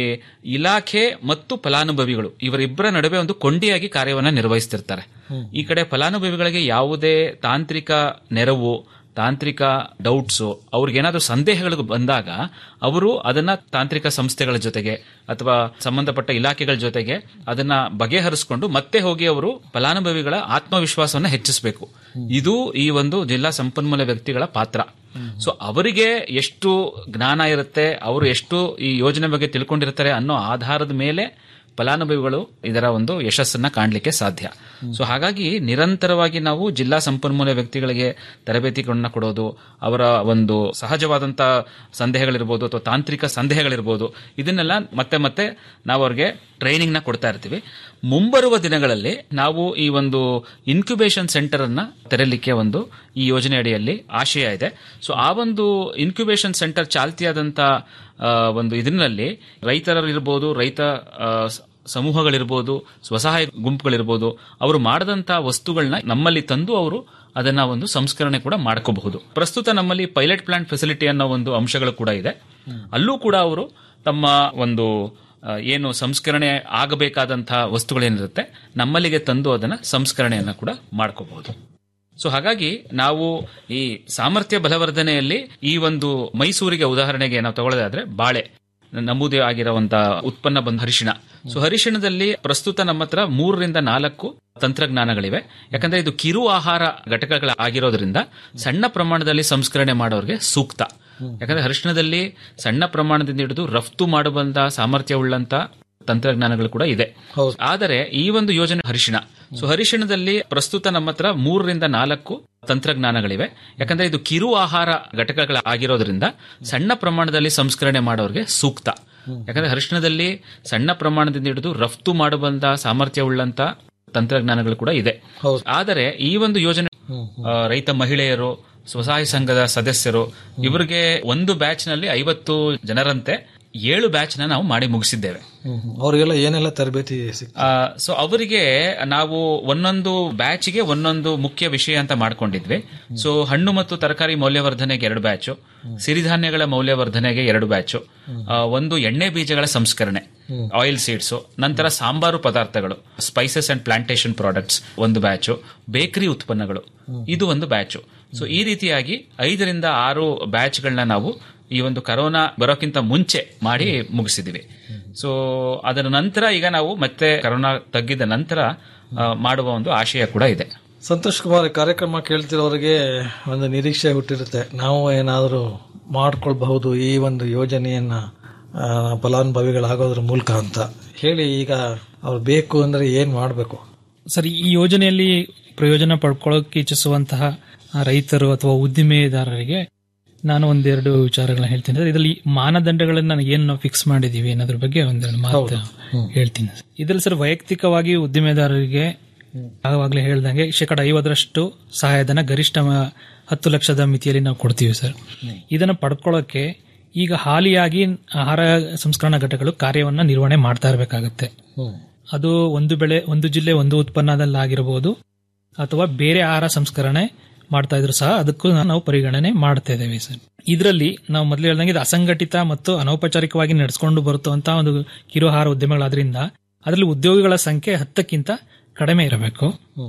S16: ಇಲಾಖೆ ಮತ್ತು ಫಲಾನುಭವಿಗಳು ಇವರಿಬ್ಬರ ನಡುವೆ ಒಂದು ಕೊಂಡಿಯಾಗಿ ಕಾರ್ಯವನ್ನ ನಿರ್ವಹಿಸ್ತಿರ್ತಾರೆ ಈ ಕಡೆ ಫಲಾನುಭವಿಗಳಿಗೆ ಯಾವುದೇ ತಾಂತ್ರಿಕ ನೆರವು ತಾಂತ್ರಿಕ ಡೌಟ್ಸ್ ಅವ್ರಿಗೇನಾದ್ರೂ ಸಂದೇಹಗಳು ಬಂದಾಗ ಅವರು ಅದನ್ನ ತಾಂತ್ರಿಕ ಸಂಸ್ಥೆಗಳ ಜೊತೆಗೆ ಅಥವಾ ಸಂಬಂಧಪಟ್ಟ ಇಲಾಖೆಗಳ ಜೊತೆಗೆ ಅದನ್ನ ಬಗೆಹರಿಸಿಕೊಂಡು ಮತ್ತೆ ಹೋಗಿ ಅವರು ಫಲಾನುಭವಿಗಳ ಆತ್ಮವಿಶ್ವಾಸವನ್ನ ಹೆಚ್ಚಿಸಬೇಕು ಇದು ಈ ಒಂದು ಜಿಲ್ಲಾ ಸಂಪನ್ಮೂಲ ವ್ಯಕ್ತಿಗಳ ಪಾತ್ರ ಸೊ ಅವರಿಗೆ ಎಷ್ಟು ಜ್ಞಾನ ಇರುತ್ತೆ ಅವರು ಎಷ್ಟು ಈ ಯೋಜನೆ ಬಗ್ಗೆ ತಿಳ್ಕೊಂಡಿರ್ತಾರೆ ಅನ್ನೋ ಆಧಾರದ ಮೇಲೆ ಫಲಾನುಭವಿಗಳು ಇದರ ಒಂದು ಯಶಸ್ಸನ್ನ ಕಾಣಲಿಕ್ಕೆ ಸಾಧ್ಯ ಸೊ ಹಾಗಾಗಿ ನಿರಂತರವಾಗಿ ನಾವು ಜಿಲ್ಲಾ ಸಂಪನ್ಮೂಲ ವ್ಯಕ್ತಿಗಳಿಗೆ ತರಬೇತಿಗಳನ್ನ ಕೊಡೋದು ಅವರ ಒಂದು ಸಹಜವಾದಂತ ಸಂದೇಹಗಳಿರ್ಬೋದು ಅಥವಾ ತಾಂತ್ರಿಕ ಸಂದೇಹಗಳಿರ್ಬೋದು ಇದನ್ನೆಲ್ಲ ಮತ್ತೆ ಮತ್ತೆ ನಾವು ಅವ್ರಿಗೆ ಟ್ರೈನಿಂಗ್ ನ ಕೊಡ್ತಾ ಇರ್ತೀವಿ ಮುಂಬರುವ ದಿನಗಳಲ್ಲಿ ನಾವು ಈ ಒಂದು ಇನ್ಕ್ಯುಬೇಷನ್ ಸೆಂಟರ್ ಅನ್ನ ತೆರಲಿಕ್ಕೆ ಒಂದು ಈ ಯೋಜನೆ ಅಡಿಯಲ್ಲಿ ಆಶಯ ಇದೆ ಸೊ ಆ ಒಂದು ಇನ್ಕ್ಯುಬೇಷನ್ ಸೆಂಟರ್ ಚಾಲ್ತಿಯಾದಂತ ಆ, ಒಂದು ಇದರಲ್ಲಿ ರೈತರಿರ್ಬೋದು ರೈತ ಆ, ಸ- ಸಮೂಹಗಳಿರ್ಬೋದು ಸ್ವಸಹಾಯ ಗುಂಪುಗಳಿರ್ಬೋದು ಅವರು ಮಾಡದಂತ ವಸ್ತುಗಳನ್ನ ನಮ್ಮಲ್ಲಿ ತಂದು ಅವರು ಅದನ್ನ ಒಂದು ಸಂಸ್ಕರಣೆ ಕೂಡ ಮಾಡ್ಕೋಬಹುದು ಪ್ರಸ್ತುತ ನಮ್ಮಲ್ಲಿ ಪೈಲಟ್ ಪ್ಲಾಂಟ್ ಫೆಸಿಲಿಟಿ ಅನ್ನೋ ಒಂದು ಅಂಶಗಳು ಕೂಡ ಇದೆ ಅಲ್ಲೂ ಕೂಡ ಅವರು ತಮ್ಮ ಒಂದು ಆ, ಏನು ಸಂಸ್ಕರಣೆ ಆಗಬೇಕಾದಂತಹ ವಸ್ತುಗಳೇನಿರುತ್ತೆ ನಮ್ಮಲ್ಲಿಗೆ ತಂದು ಅದನ್ನ ಸಂಸ್ಕರಣೆಯನ್ನ ಕೂಡ ಮಾಡ್ಕೋಬಹುದು ಸೊ ಹಾಗಾಗಿ ನಾವು ಈ ಸಾಮರ್ಥ್ಯ ಬಲವರ್ಧನೆಯಲ್ಲಿ ಈ ಒಂದು ಮೈಸೂರಿಗೆ ಉದಾಹರಣೆಗೆ ನಾವು ತಗೊಳ್ಳೋದಾದ್ರೆ ಬಾಳೆ ನಮೂದು ಆಗಿರುವಂತ ಉತ್ಪನ್ನ ಬಂದು ಹರಿಶಿಣ ಸೊ ಹರಿಶಿಣದಲ್ಲಿ ಪ್ರಸ್ತುತ ನಮ್ಮ ಹತ್ರ ಮೂರರಿಂದ ನಾಲ್ಕು ತಂತ್ರಜ್ಞಾನಗಳಿವೆ ಯಾಕಂದ್ರೆ ಇದು ಕಿರು ಆಹಾರ ಘಟಕಗಳ ಆಗಿರೋದ್ರಿಂದ ಸಣ್ಣ ಪ್ರಮಾಣದಲ್ಲಿ ಸಂಸ್ಕರಣೆ ಮಾಡೋರಿಗೆ ಸೂಕ್ತ ಯಾಕಂದ್ರೆ ಹರಿಶಿಣದಲ್ಲಿ ಸಣ್ಣ ಪ್ರಮಾಣದಿಂದ ಹಿಡಿದು ರಫ್ತು ಮಾಡಬಂದ ಸಾಮರ್ಥ್ಯವುಳ್ಳಂತ ತಂತ್ರಜ್ಞಾನಗಳು ಕೂಡ ಇದೆ ಆದರೆ ಈ ಒಂದು ಯೋಜನೆ ಹರಿಶಿಣ ಸೊ ಹರಿಶಿಣದಲ್ಲಿ ಪ್ರಸ್ತುತ ನಮ್ಮ ಹತ್ರ ಮೂರರಿಂದ ನಾಲ್ಕು ತಂತ್ರಜ್ಞಾನಗಳಿವೆ ಯಾಕಂದ್ರೆ ಇದು ಕಿರು ಆಹಾರ ಘಟಕಗಳ ಆಗಿರೋದ್ರಿಂದ ಸಣ್ಣ ಪ್ರಮಾಣದಲ್ಲಿ ಸಂಸ್ಕರಣೆ ಮಾಡೋರಿಗೆ ಸೂಕ್ತ ಯಾಕಂದ್ರೆ ಹರಿಶಿಣದಲ್ಲಿ ಸಣ್ಣ ಪ್ರಮಾಣದಿಂದ ಹಿಡಿದು ರಫ್ತು ಮಾಡಬಂದ ಸಾಮರ್ಥ್ಯವುಳ್ಳಂತ ತಂತ್ರಜ್ಞಾನಗಳು ಕೂಡ ಇದೆ ಆದರೆ ಈ ಒಂದು ಯೋಜನೆ ಆ, ರೈತ ಮಹಿಳೆಯರು ಸ್ವಸಹಾಯ ಸಂಘದ ಸದಸ್ಯರು ಇವರಿಗೆ ಒಂದು ಬ್ಯಾಚ್ ನಲ್ಲಿ ಐವತ್ತು ಜನರಂತೆ ಏಳು ಬ್ಯಾಚ್ ನ ನಾವು ಮಾಡಿ ಮುಗಿಸಿದ್ದೇವೆ
S14: ಅವರಿಗೆಲ್ಲ ಏನೆಲ್ಲ ತರಬೇತಿ ಸಿಕ್
S16: ಸೊ ಅವರಿಗೆ ನಾವು ಒಂದೊಂದು ಬ್ಯಾಚ್ಗೆ ಒಂದೊಂದು ಮುಖ್ಯ ವಿಷಯ ಅಂತ ಮಾಡ್ಕೊಂಡಿದ್ವಿ ಸೊ ಹಣ್ಣು ಮತ್ತು ತರಕಾರಿ ಮೌಲ್ಯವರ್ಧನೆಗೆ ಎರಡು ಬ್ಯಾಚು ಸಿರಿಧಾನ್ಯಗಳ ಮೌಲ್ಯವರ್ಧನೆಗೆ ಎರಡು ಬ್ಯಾಚು ಒಂದು ಎಣ್ಣೆ ಬೀಜಗಳ ಸಂಸ್ಕರಣೆ ಆಯಿಲ್ ಸೀಡ್ಸ್ ನಂತರ ಸಾಂಬಾರು ಪದಾರ್ಥಗಳು ಸ್ಪೈಸಸ್ ಅಂಡ್ ಪ್ಲಾಂಟೇಶನ್ ಪ್ರಾಡಕ್ಟ್ಸ್ ಒಂದು ಬ್ಯಾಚು ಬೇಕರಿ ಉತ್ಪನ್ನಗಳು ಇದು ಒಂದು ಬ್ಯಾಚು ಸೊ ಈ ರೀತಿಯಾಗಿ ಐದರಿಂದ ಆರು ಬ್ಯಾಚ್ಗಳನ್ನ ನಾವು ಈ ಒಂದು ಕರೋನಾ ಬರೋಕ್ಕಿಂತ ಮುಂಚೆ ಮಾಡಿ ಮುಗಿಸಿದ್ವಿ ಸೊ ಅದರ ನಂತರ ಈಗ ನಾವು ಮತ್ತೆ ಕರೋನಾ ತಗ್ಗಿದ ನಂತರ ಆ, ಮಾಡುವ ಒಂದು ಆಶಯ ಕೂಡ ಇದೆ
S14: ಸಂತೋಷ್ ಕುಮಾರ್ ಈ ಕಾರ್ಯಕ್ರಮ ಕೇಳ್ತಿರೋರಿಗೆ ಒಂದು ನಿರೀಕ್ಷೆ ಹುಟ್ಟಿರುತ್ತೆ ನಾವು ಏನಾದರೂ ಮಾಡ್ಕೊಳ್ಬಹುದು ಈ ಒಂದು ಯೋಜನೆಯನ್ನ ಆ, ಫಲಾನುಭವಿಗಳಾಗೋದ್ರ ಮೂಲಕ ಅಂತ ಹೇಳಿ ಈಗ ಅವ್ರು ಬೇಕು ಅಂದ್ರೆ ಏನ್ ಮಾಡಬೇಕು
S15: ಸರ್ ಈ ಯೋಜನೆಯಲ್ಲಿ ಪ್ರಯೋಜನ ಪಡ್ಕೊಳ್ಳೋಕೆ ಇಚ್ಛಿಸುವಂತಹ ಆ, ರೈತರು ಅಥವಾ ಉದ್ದಿಮೆದಾರರಿಗೆ ನಾನು ಒಂದೆರಡು ವಿಚಾರಗಳನ್ನ ಹೇಳ್ತೀನಿ ಸರ್ ಇದರಲ್ಲಿ ಮಾನದಂಡಗಳನ್ನ ನಾನು ಏನು ನಾವು ಫಿಕ್ಸ್ ಮಾಡಿದೀವಿ ಅನ್ನೋದ್ರ ಬಗ್ಗೆ ಒಂದೆರಡು ಮಾತು ಹೇಳ್ತೀನಿ ಇದರಲ್ಲಿ ಸರ್ ವೈಯಕ್ತಿಕವಾಗಿ ಉದ್ದಿಮೆದಾರರಿಗೆ ಆವಾಗಲೇ ಹೇಳ್ದಂಗೆ ಶೇಕಡ ಐವತ್ತರಷ್ಟು ಸಹಾಯಧನ ಗರಿಷ್ಠ ಮ- ಹತ್ತು ಲಕ್ಷದ ಮಿತಿಯಲ್ಲಿ ನಾವು ಕೊಡ್ತೀವಿ ಸರ್ ಇದನ್ನ ಪಡ್ಕೊಳ್ಳೋಕೆ ಈಗ ಹಾಲಿಯಾಗಿ ಆಹಾರ ಸಂಸ್ಕರಣಾ ಘಟಕಗಳು ಕಾರ್ಯವನ್ನ ನಿರ್ವಹಣೆ ಮಾಡ್ತಾ ಇರಬೇಕಾಗತ್ತೆ ಅದು ಒಂದು ಬೆಳೆ ಒಂದು ಜಿಲ್ಲೆ ಒಂದು ಉತ್ಪನ್ನದಲ್ಲಿ ಆಗಿರಬಹುದು ಅಥವಾ ಬೇರೆ ಆಹಾರ ಸಂಸ್ಕರಣೆ ಮಾಡ್ತಾ ಇದ್ರು ಸಹ ಅದಕ್ಕೂ ನಾವು ಪರಿಗಣನೆ ಮಾಡ್ತಾ ಇದ್ದೇವೆ ಸರ್ ಇದರಲ್ಲಿ ನಾವು ಮೊದಲು ಹೇಳ್ದಂಗೆ ಇದು ಅಸಂಘಟಿತ ಮತ್ತು ಅನೌಪಚಾರಿಕವಾಗಿ ನಡೆಸ್ಕೊಂಡು ಬರುತ್ತಂತಹ ಒಂದು ಕಿರು ಆಹಾರ ಉದ್ಯಮಗಳಾದ್ರಿಂದ ಅದರಲ್ಲಿ ಉದ್ಯೋಗಿಗಳ ಸಂಖ್ಯೆ ಹತ್ತಕ್ಕಿಂತ ಕಡಿಮೆ ಇರಬೇಕು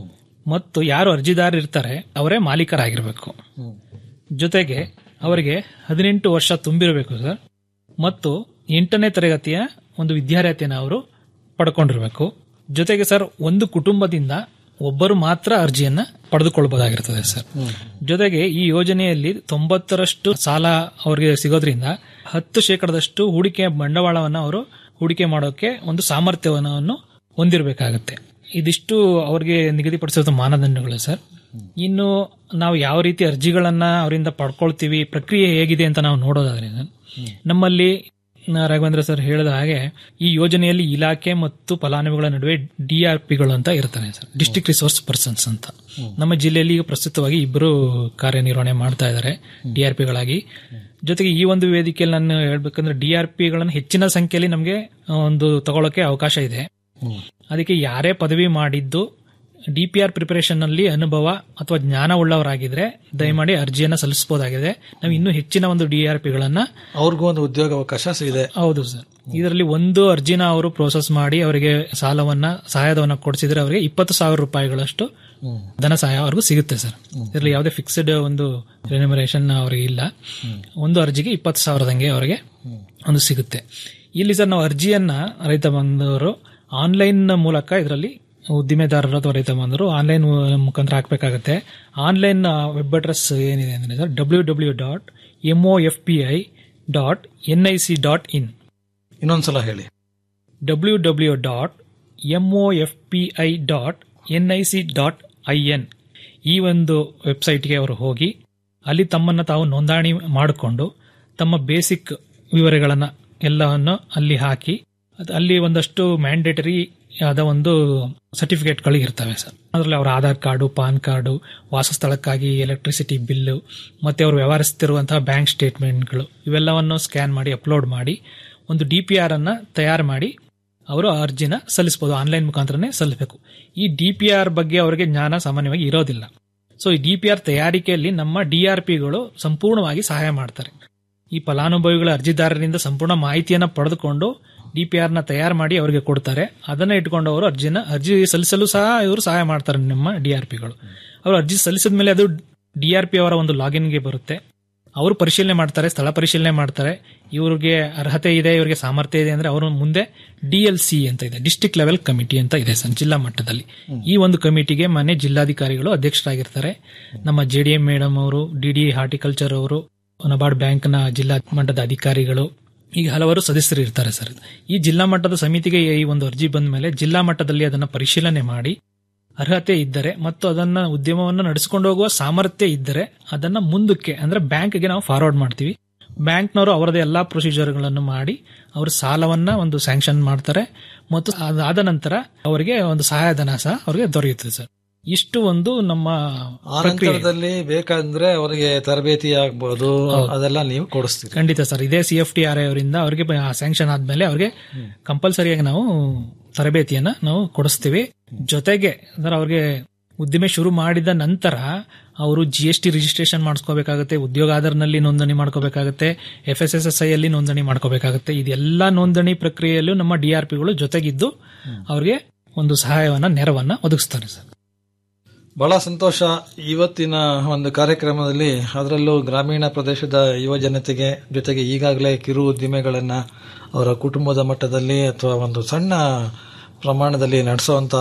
S15: ಮತ್ತು ಯಾರು ಅರ್ಜಿದಾರರು ಇರ್ತಾರೆ ಅವರೇ ಮಾಲೀಕರಾಗಿರ್ಬೇಕು ಜೊತೆಗೆ ಅವರಿಗೆ ಹದಿನೆಂಟು ವರ್ಷ ತುಂಬಿರಬೇಕು ಸರ್ ಮತ್ತು ಎಂಟನೇ ತರಗತಿಯ ಒಂದು ವಿದ್ಯಾರ್ಹತೆಯನ್ನು ಅವರು ಪಡ್ಕೊಂಡಿರ್ಬೇಕು ಜೊತೆಗೆ ಸರ್ ಒಂದು ಕುಟುಂಬದಿಂದ ಒಬ್ಬರು ಮಾತ್ರ ಅರ್ಜಿಯನ್ನ ಪಡೆದುಕೊಳ್ಳಬಹುದಾಗಿರ್ತದೆ ಸರ್ ಜೊತೆಗೆ ಈ ಯೋಜನೆಯಲ್ಲಿ ತೊಂಬತ್ತರಷ್ಟು ಸಾಲ ಅವರಿಗೆ ಸಿಗೋದ್ರಿಂದ ಹತ್ತು ಶೇಕಡದಷ್ಟು ಹೂಡಿಕೆ ಬಂಡವಾಳವನ್ನು ಅವರು ಹೂಡಿಕೆ ಮಾಡೋಕೆ ಒಂದು ಸಾಮರ್ಥ್ಯವನ್ನು ಹೊಂದಿರಬೇಕಾಗತ್ತೆ ಇದಿಷ್ಟು ಅವರಿಗೆ ನಿಗದಿಪಡಿಸಿದ ಮಾನದಂಡಗಳು ಸರ್ ಇನ್ನು ನಾವು ಯಾವ ರೀತಿ ಅರ್ಜಿಗಳನ್ನ ಅವರಿಂದ ಪಡ್ಕೊಳ್ತೀವಿ ಪ್ರಕ್ರಿಯೆ ಹೇಗಿದೆ ಅಂತ ನಾವು ನೋಡೋದಾದ್ರೆ ನಮ್ಮಲ್ಲಿ ನ- ರಾಘವೇಂದ್ರ ಸರ್ ಹೇಳಿದ ಹಾಗೆ ಈ ಯೋಜನೆಯಲ್ಲಿ ಇಲಾಖೆ ಮತ್ತು ಫಲಾನುಭವಿಗಳ ನಡುವೆ ಡಿಆರ್ಪಿಗಳು ಅಂತ ಇರ್ತಾರೆ ಸರ್ ಡಿಸ್ಟ್ರಿಕ್ಟ್ ರಿಸೋರ್ಸ್ ಪರ್ಸನ್ಸ್ ಅಂತ ನಮ್ಮ ಜಿಲ್ಲೆಯಲ್ಲಿ ಈಗ ಪ್ರಸ್ತುತವಾಗಿ ಇಬ್ಬರು ಕಾರ್ಯನಿರ್ವಹಣೆ ಮಾಡ್ತಾ ಇದ್ದಾರೆ ಡಿಆರ್ಪಿಗಳಾಗಿ ಜೊತೆಗೆ ಈ ಒಂದು ವೇದಿಕೆಯಲ್ಲಿ ನಾನು ಹೇಳ್ಬೇಕಂದ್ರೆ ಡಿಆರ್ಪಿಗಳನ್ನು ಹೆಚ್ಚಿನ ಸಂಖ್ಯೆಯಲ್ಲಿ ನಮಗೆ ಒಂದು ತಗೊಳ್ಳೋಕೆ ಅವಕಾಶ ಇದೆ ಅದಕ್ಕೆ ಯಾರೇ ಪದವಿ ಮಾಡಿದ್ದು ಡಿಪಿಆರ್ ಪ್ರಿಪರೇಷನ್ ನಲ್ಲಿ ಅನುಭವ ಅಥವಾ ಜ್ಞಾನ ಉಳ್ಳವರಾಗಿದ್ರೆ ದಯಮಾಡಿ ಅರ್ಜಿಯನ್ನ ಸಲ್ಲಿಸಬಹುದಾಗಿದೆ ನಾವು ಇನ್ನೂ ಹೆಚ್ಚಿನ ಒಂದು ಡಿಆರ್ಪಿಗಳನ್ನ
S14: ಅವ್ರಿಗೂ ಒಂದು ಉದ್ಯೋಗ ಅವಕಾಶ ಇದೆ
S15: ಹೌದು ಸರ್ ಇದರಲ್ಲಿ ಒಂದು ಅರ್ಜಿನ ಅವರು ಪ್ರೋಸೆಸ್ ಮಾಡಿ ಅವರಿಗೆ ಸಾಲವನ್ನ ಸಹಾಯಧವನ್ನ ಕೊಡಿಸಿದ್ರೆ ಅವರಿಗೆ ಇಪ್ಪತ್ತು ಸಾವಿರ ರೂಪಾಯಿಗಳಷ್ಟು ಧನ ಸಹಾಯ ಅವ್ರಿಗೂ ಸಿಗುತ್ತೆ ಸರ್ ಇದರಲ್ಲಿ ಯಾವುದೇ ಫಿಕ್ಸ್ಡ್ ಒಂದು ರೆನ್ಯುಮರೇಷನ್ ಅವರಿಗೆ ಇಲ್ಲ ಒಂದು ಅರ್ಜಿಗೆ ಇಪ್ಪತ್ತು ಸಾವಿರದಂಗೆ ಅವರಿಗೆ ಒಂದು ಸಿಗುತ್ತೆ ಇಲ್ಲಿ ಸರ್ ನಾವು ಅರ್ಜಿಯನ್ನ ರೈತ ಬಂದವರು ಆನ್ಲೈನ್ ಮೂಲಕ ಇದರಲ್ಲಿ ಉದ್ದಿಮೆದಾರರು ಅಥವಾ ರೈತ ಬಂದರು ಆನ್ಲೈನ್ ಮುಖಾಂತರ ಹಾಕಬೇಕಾಗುತ್ತೆ ಆನ್ಲೈನ್ ವೆಬ್ ಅಡ್ರೆಸ್ ಏನಿದೆ ಅಂದ್ರೆ sir W W dot M O F P I dot N I C dot in
S14: ಇನ್ನೊಂದ್ಸಲ ಹೇಳಿ
S15: W W dot M O F P I dot N I C dot I N ಈ ಒಂದು ವೆಬ್ಸೈಟ್ಗೆ ಅವರು ಹೋಗಿ ಅಲ್ಲಿ ತಮ್ಮನ್ನ ತಾವು ನೋಂದಣಿ ಮಾಡಿಕೊಂಡು ತಮ್ಮ ಬೇಸಿಕ್ ವಿವರಗಳನ್ನ ಎಲ್ಲವನ್ನು ಅಲ್ಲಿ ಹಾಕಿ ಅದ್ ಅಲ್ಲಿ ಒಂದಷ್ಟು ಮ್ಯಾಂಡೇಟರಿ ಆದ ಒಂದು ಸರ್ಟಿಫಿಕೇಟ್ಗಳು ಇರ್ತವೆ ಸರ್ ಅದರಲ್ಲಿ ಅವರ ಆಧಾರ್ ಕಾರ್ಡು ಪಾನ್ ಕಾರ್ಡು ವಾಸಸ್ಥಳಕ್ಕಾಗಿ ಎಲೆಕ್ಟ್ರಿಸಿಟಿ ಬಿಲ್ಲು ಮತ್ತೆ ಅವರು ವ್ಯವಹರಿಸುತ್ತಿರುವಂತಹ ಬ್ಯಾಂಕ್ ಸ್ಟೇಟ್ಮೆಂಟ್ಗಳು ಇವೆಲ್ಲವನ್ನು ಸ್ಕ್ಯಾನ್ ಮಾಡಿ ಅಪ್ಲೋಡ್ ಮಾಡಿ ಒಂದು ಡಿ ಪಿ ಆರ್ ಅನ್ನ ತಯಾರು ಮಾಡಿ ಅವರು ಆ ಅರ್ಜಿನ ಸಲ್ಲಿಸಬಹುದು ಆನ್ಲೈನ್ ಮುಖಾಂತರನೇ ಸಲ್ಲಿಸಬೇಕು ಈ ಡಿ ಪಿ ಆರ್ ಬಗ್ಗೆ ಅವರಿಗೆ ಜ್ಞಾನ ಸಾಮಾನ್ಯವಾಗಿ ಇರೋದಿಲ್ಲ ಸೊ ಈ ಡಿ ಪಿ ಆರ್ ತಯಾರಿಕೆಯಲ್ಲಿ ನಮ್ಮ ಡಿ ಆರ್ ಪಿಗಳು ಸಂಪೂರ್ಣವಾಗಿ ಸಹಾಯ ಮಾಡ್ತಾರೆ ಈ ಫಲಾನುಭವಿಗಳ ಅರ್ಜಿದಾರರಿಂದ ಸಂಪೂರ್ಣ ಮಾಹಿತಿಯನ್ನ ಪಡೆದುಕೊಂಡು ಡಿ ಪಿ ಆರ್ ನ ತಯಾರು ಮಾಡಿ ಅವರಿಗೆ ಕೊಡ್ತಾರೆ ಅದನ್ನ ಇಟ್ಕೊಂಡು ಅವರು ಅರ್ಜಿನ ಅರ್ಜಿ ಸಲ್ಲಿಸಲು ಸಹ ಇವರು ಸಹಾಯ ಮಾಡ್ತಾರೆ ನಿಮ್ಮ ಡಿ ಆರ್ ಪಿಗಳು ಅವರು ಅರ್ಜಿ ಸಲ್ಲಿಸಿದ ಮೇಲೆ ಅದು ಡಿ ಆರ್ ಪಿ ಅವರ ಒಂದು ಲಾಗಿನ್ಗೆ ಬರುತ್ತೆ ಅವರು ಪರಿಶೀಲನೆ ಮಾಡ್ತಾರೆ ಸ್ಥಳ ಪರಿಶೀಲನೆ ಮಾಡ್ತಾರೆ ಇವ್ರಿಗೆ ಅರ್ಹತೆ ಇದೆ ಇವರಿಗೆ ಸಾಮರ್ಥ್ಯ ಇದೆ ಅಂದ್ರೆ ಅವರು ಮುಂದೆ ಡಿ ಎಲ್ ಸಿ ಅಂತ ಇದೆ ಡಿಸ್ಟಿಕ್ ಲೆವೆಲ್ ಕಮಿಟಿ ಅಂತ ಇದೆ ಸರ್ ಜಿಲ್ಲಾ ಮಟ್ಟದಲ್ಲಿ ಈ ಒಂದು ಕಮಿಟಿಗೆ ಮನೆ ಜಿಲ್ಲಾಧಿಕಾರಿಗಳು ಅಧ್ಯಕ್ಷರಾಗಿರ್ತಾರೆ ನಮ್ಮ ಜೆ ಡಿ ಎಂ ಮೇಡಮ್ ಅವರು ಡಿ ಡಿ ಹಾರ್ಟಿಕಲ್ಚರ್ ಅವರು ನಬಾರ್ಡ್ ಬ್ಯಾಂಕ್ ನ ಜಿಲ್ಲಾ ಮಟ್ಟದ ಅಧಿಕಾರಿಗಳು ಈಗ ಹಲವಾರು ಸದಸ್ಯರು ಇರ್ತಾರೆ ಸರ್ ಈ ಜಿಲ್ಲಾ ಮಟ್ಟದ ಸಮಿತಿಗೆ ಈ ಒಂದು ಅರ್ಜಿ ಬಂದ ಮೇಲೆ ಜಿಲ್ಲಾ ಮಟ್ಟದಲ್ಲಿ ಅದನ್ನ ಪರಿಶೀಲನೆ ಮಾಡಿ ಅರ್ಹತೆ ಇದ್ದರೆ ಮತ್ತು ಅದನ್ನ ಉದ್ಯಮವನ್ನು ನಡೆಸಿಕೊಂಡು ಹೋಗುವ ಸಾಮರ್ಥ್ಯ ಇದ್ದರೆ ಅದನ್ನ ಮುಂದಕ್ಕೆ ಅಂದ್ರೆ ಬ್ಯಾಂಕ್ಗೆ ನಾವು ಫಾರ್ವರ್ಡ್ ಮಾಡ್ತೀವಿ ಬ್ಯಾಂಕ್ನವರು ಅವರದೇ ಎಲ್ಲಾ ಪ್ರೊಸೀಜರ್ಗಳನ್ನು ಮಾಡಿ ಅವರು ಸಾಲವನ್ನ ಒಂದು ಸ್ಯಾಂಕ್ಷನ್ ಮಾಡ್ತಾರೆ ಮತ್ತು ಅದಾದ ನಂತರ ಅವರಿಗೆ ಒಂದು ಸಹಾಯಧನ ಸಹ ಅವರಿಗೆ ದೊರೆಯುತ್ತದೆ ಸರ್ ಇಷ್ಟು ಒಂದು ನಮ್ಮ
S14: ಆ
S15: ಪ್ರಕ್ರಿಯೆ
S14: ನಂತರದಲ್ಲಿ ಬೇಕಂದ್ರೆ ಅವರಿಗೆ ತರಬೇತಿ ಆಗ್ಬಹುದು
S15: ಹೌದು.
S14: ಅದೆಲ್ಲ ನೀವು ಕೊಡಿಸ್ತೀರಿ
S15: ಖಂಡಿತ ಸರ್ ಇದೇ C F T R I ಅವರಿಂದ ಅವರಿಗೆ ಸ್ಯಾಂಕ್ಷನ್ ಆದ್ಮೇಲೆ ಅವರಿಗೆ ಕಂಪಲ್ಸರಿಯಾಗಿ ನಾವು ತರಬೇತಿಯನ್ನ ನಾವು ಕೊಡಿಸ್ತೀವಿ ಜೊತೆಗೆ ಅಂದ್ರೆ ಅವ್ರಿಗೆ ಉದ್ದಿಮೆ ಶುರು ಮಾಡಿದ ನಂತರ ಅವರು ಜಿ ಎಸ್ ಟಿ ರಿಜಿಸ್ಟ್ರೇಷನ್ ಮಾಡಿಸ್ಕೋಬೇಕಾಗುತ್ತೆ ಉದ್ಯೋಗಾಧಾರ್ನಲ್ಲಿ ನೋಂದಣಿ ಮಾಡ್ಕೋಬೇಕಾಗುತ್ತೆ F S S S I ಅಲ್ಲಿ ನೋಂದಣಿ ಮಾಡ್ಕೋಬೇಕಾಗುತ್ತೆ ಇದೆಲ್ಲ ನೋಂದಣಿ ಪ್ರಕ್ರಿಯೆಯಲ್ಲೂ ನಮ್ಮ ಡಿ ಆರ್ ಪಿಗಳು ಜೊತೆಗಿದ್ದು ಅವರಿಗೆ ಒಂದು ಸಹಾಯವನ್ನ ನೆರವನ್ನ ಒದಗಿಸ್ತಾರೆ ಸರ್
S14: ಬಹಳ ಸಂತೋಷ ಇವತ್ತಿನ ಒಂದು ಕಾರ್ಯಕ್ರಮದಲ್ಲಿ ಅದರಲ್ಲೂ ಗ್ರಾಮೀಣ ಪ್ರದೇಶದ ಯುವ ಜನತೆಗೆ ಜೊತೆಗೆ ಈಗಾಗಲೇ ಕಿರು ಉದ್ದಿಮೆಗಳನ್ನ ಅವರ ಕುಟುಂಬದ ಮಟ್ಟದಲ್ಲಿ ಅಥವಾ ಒಂದು ಸಣ್ಣ ಪ್ರಮಾಣದಲ್ಲಿ ನಡೆಸುವಂತ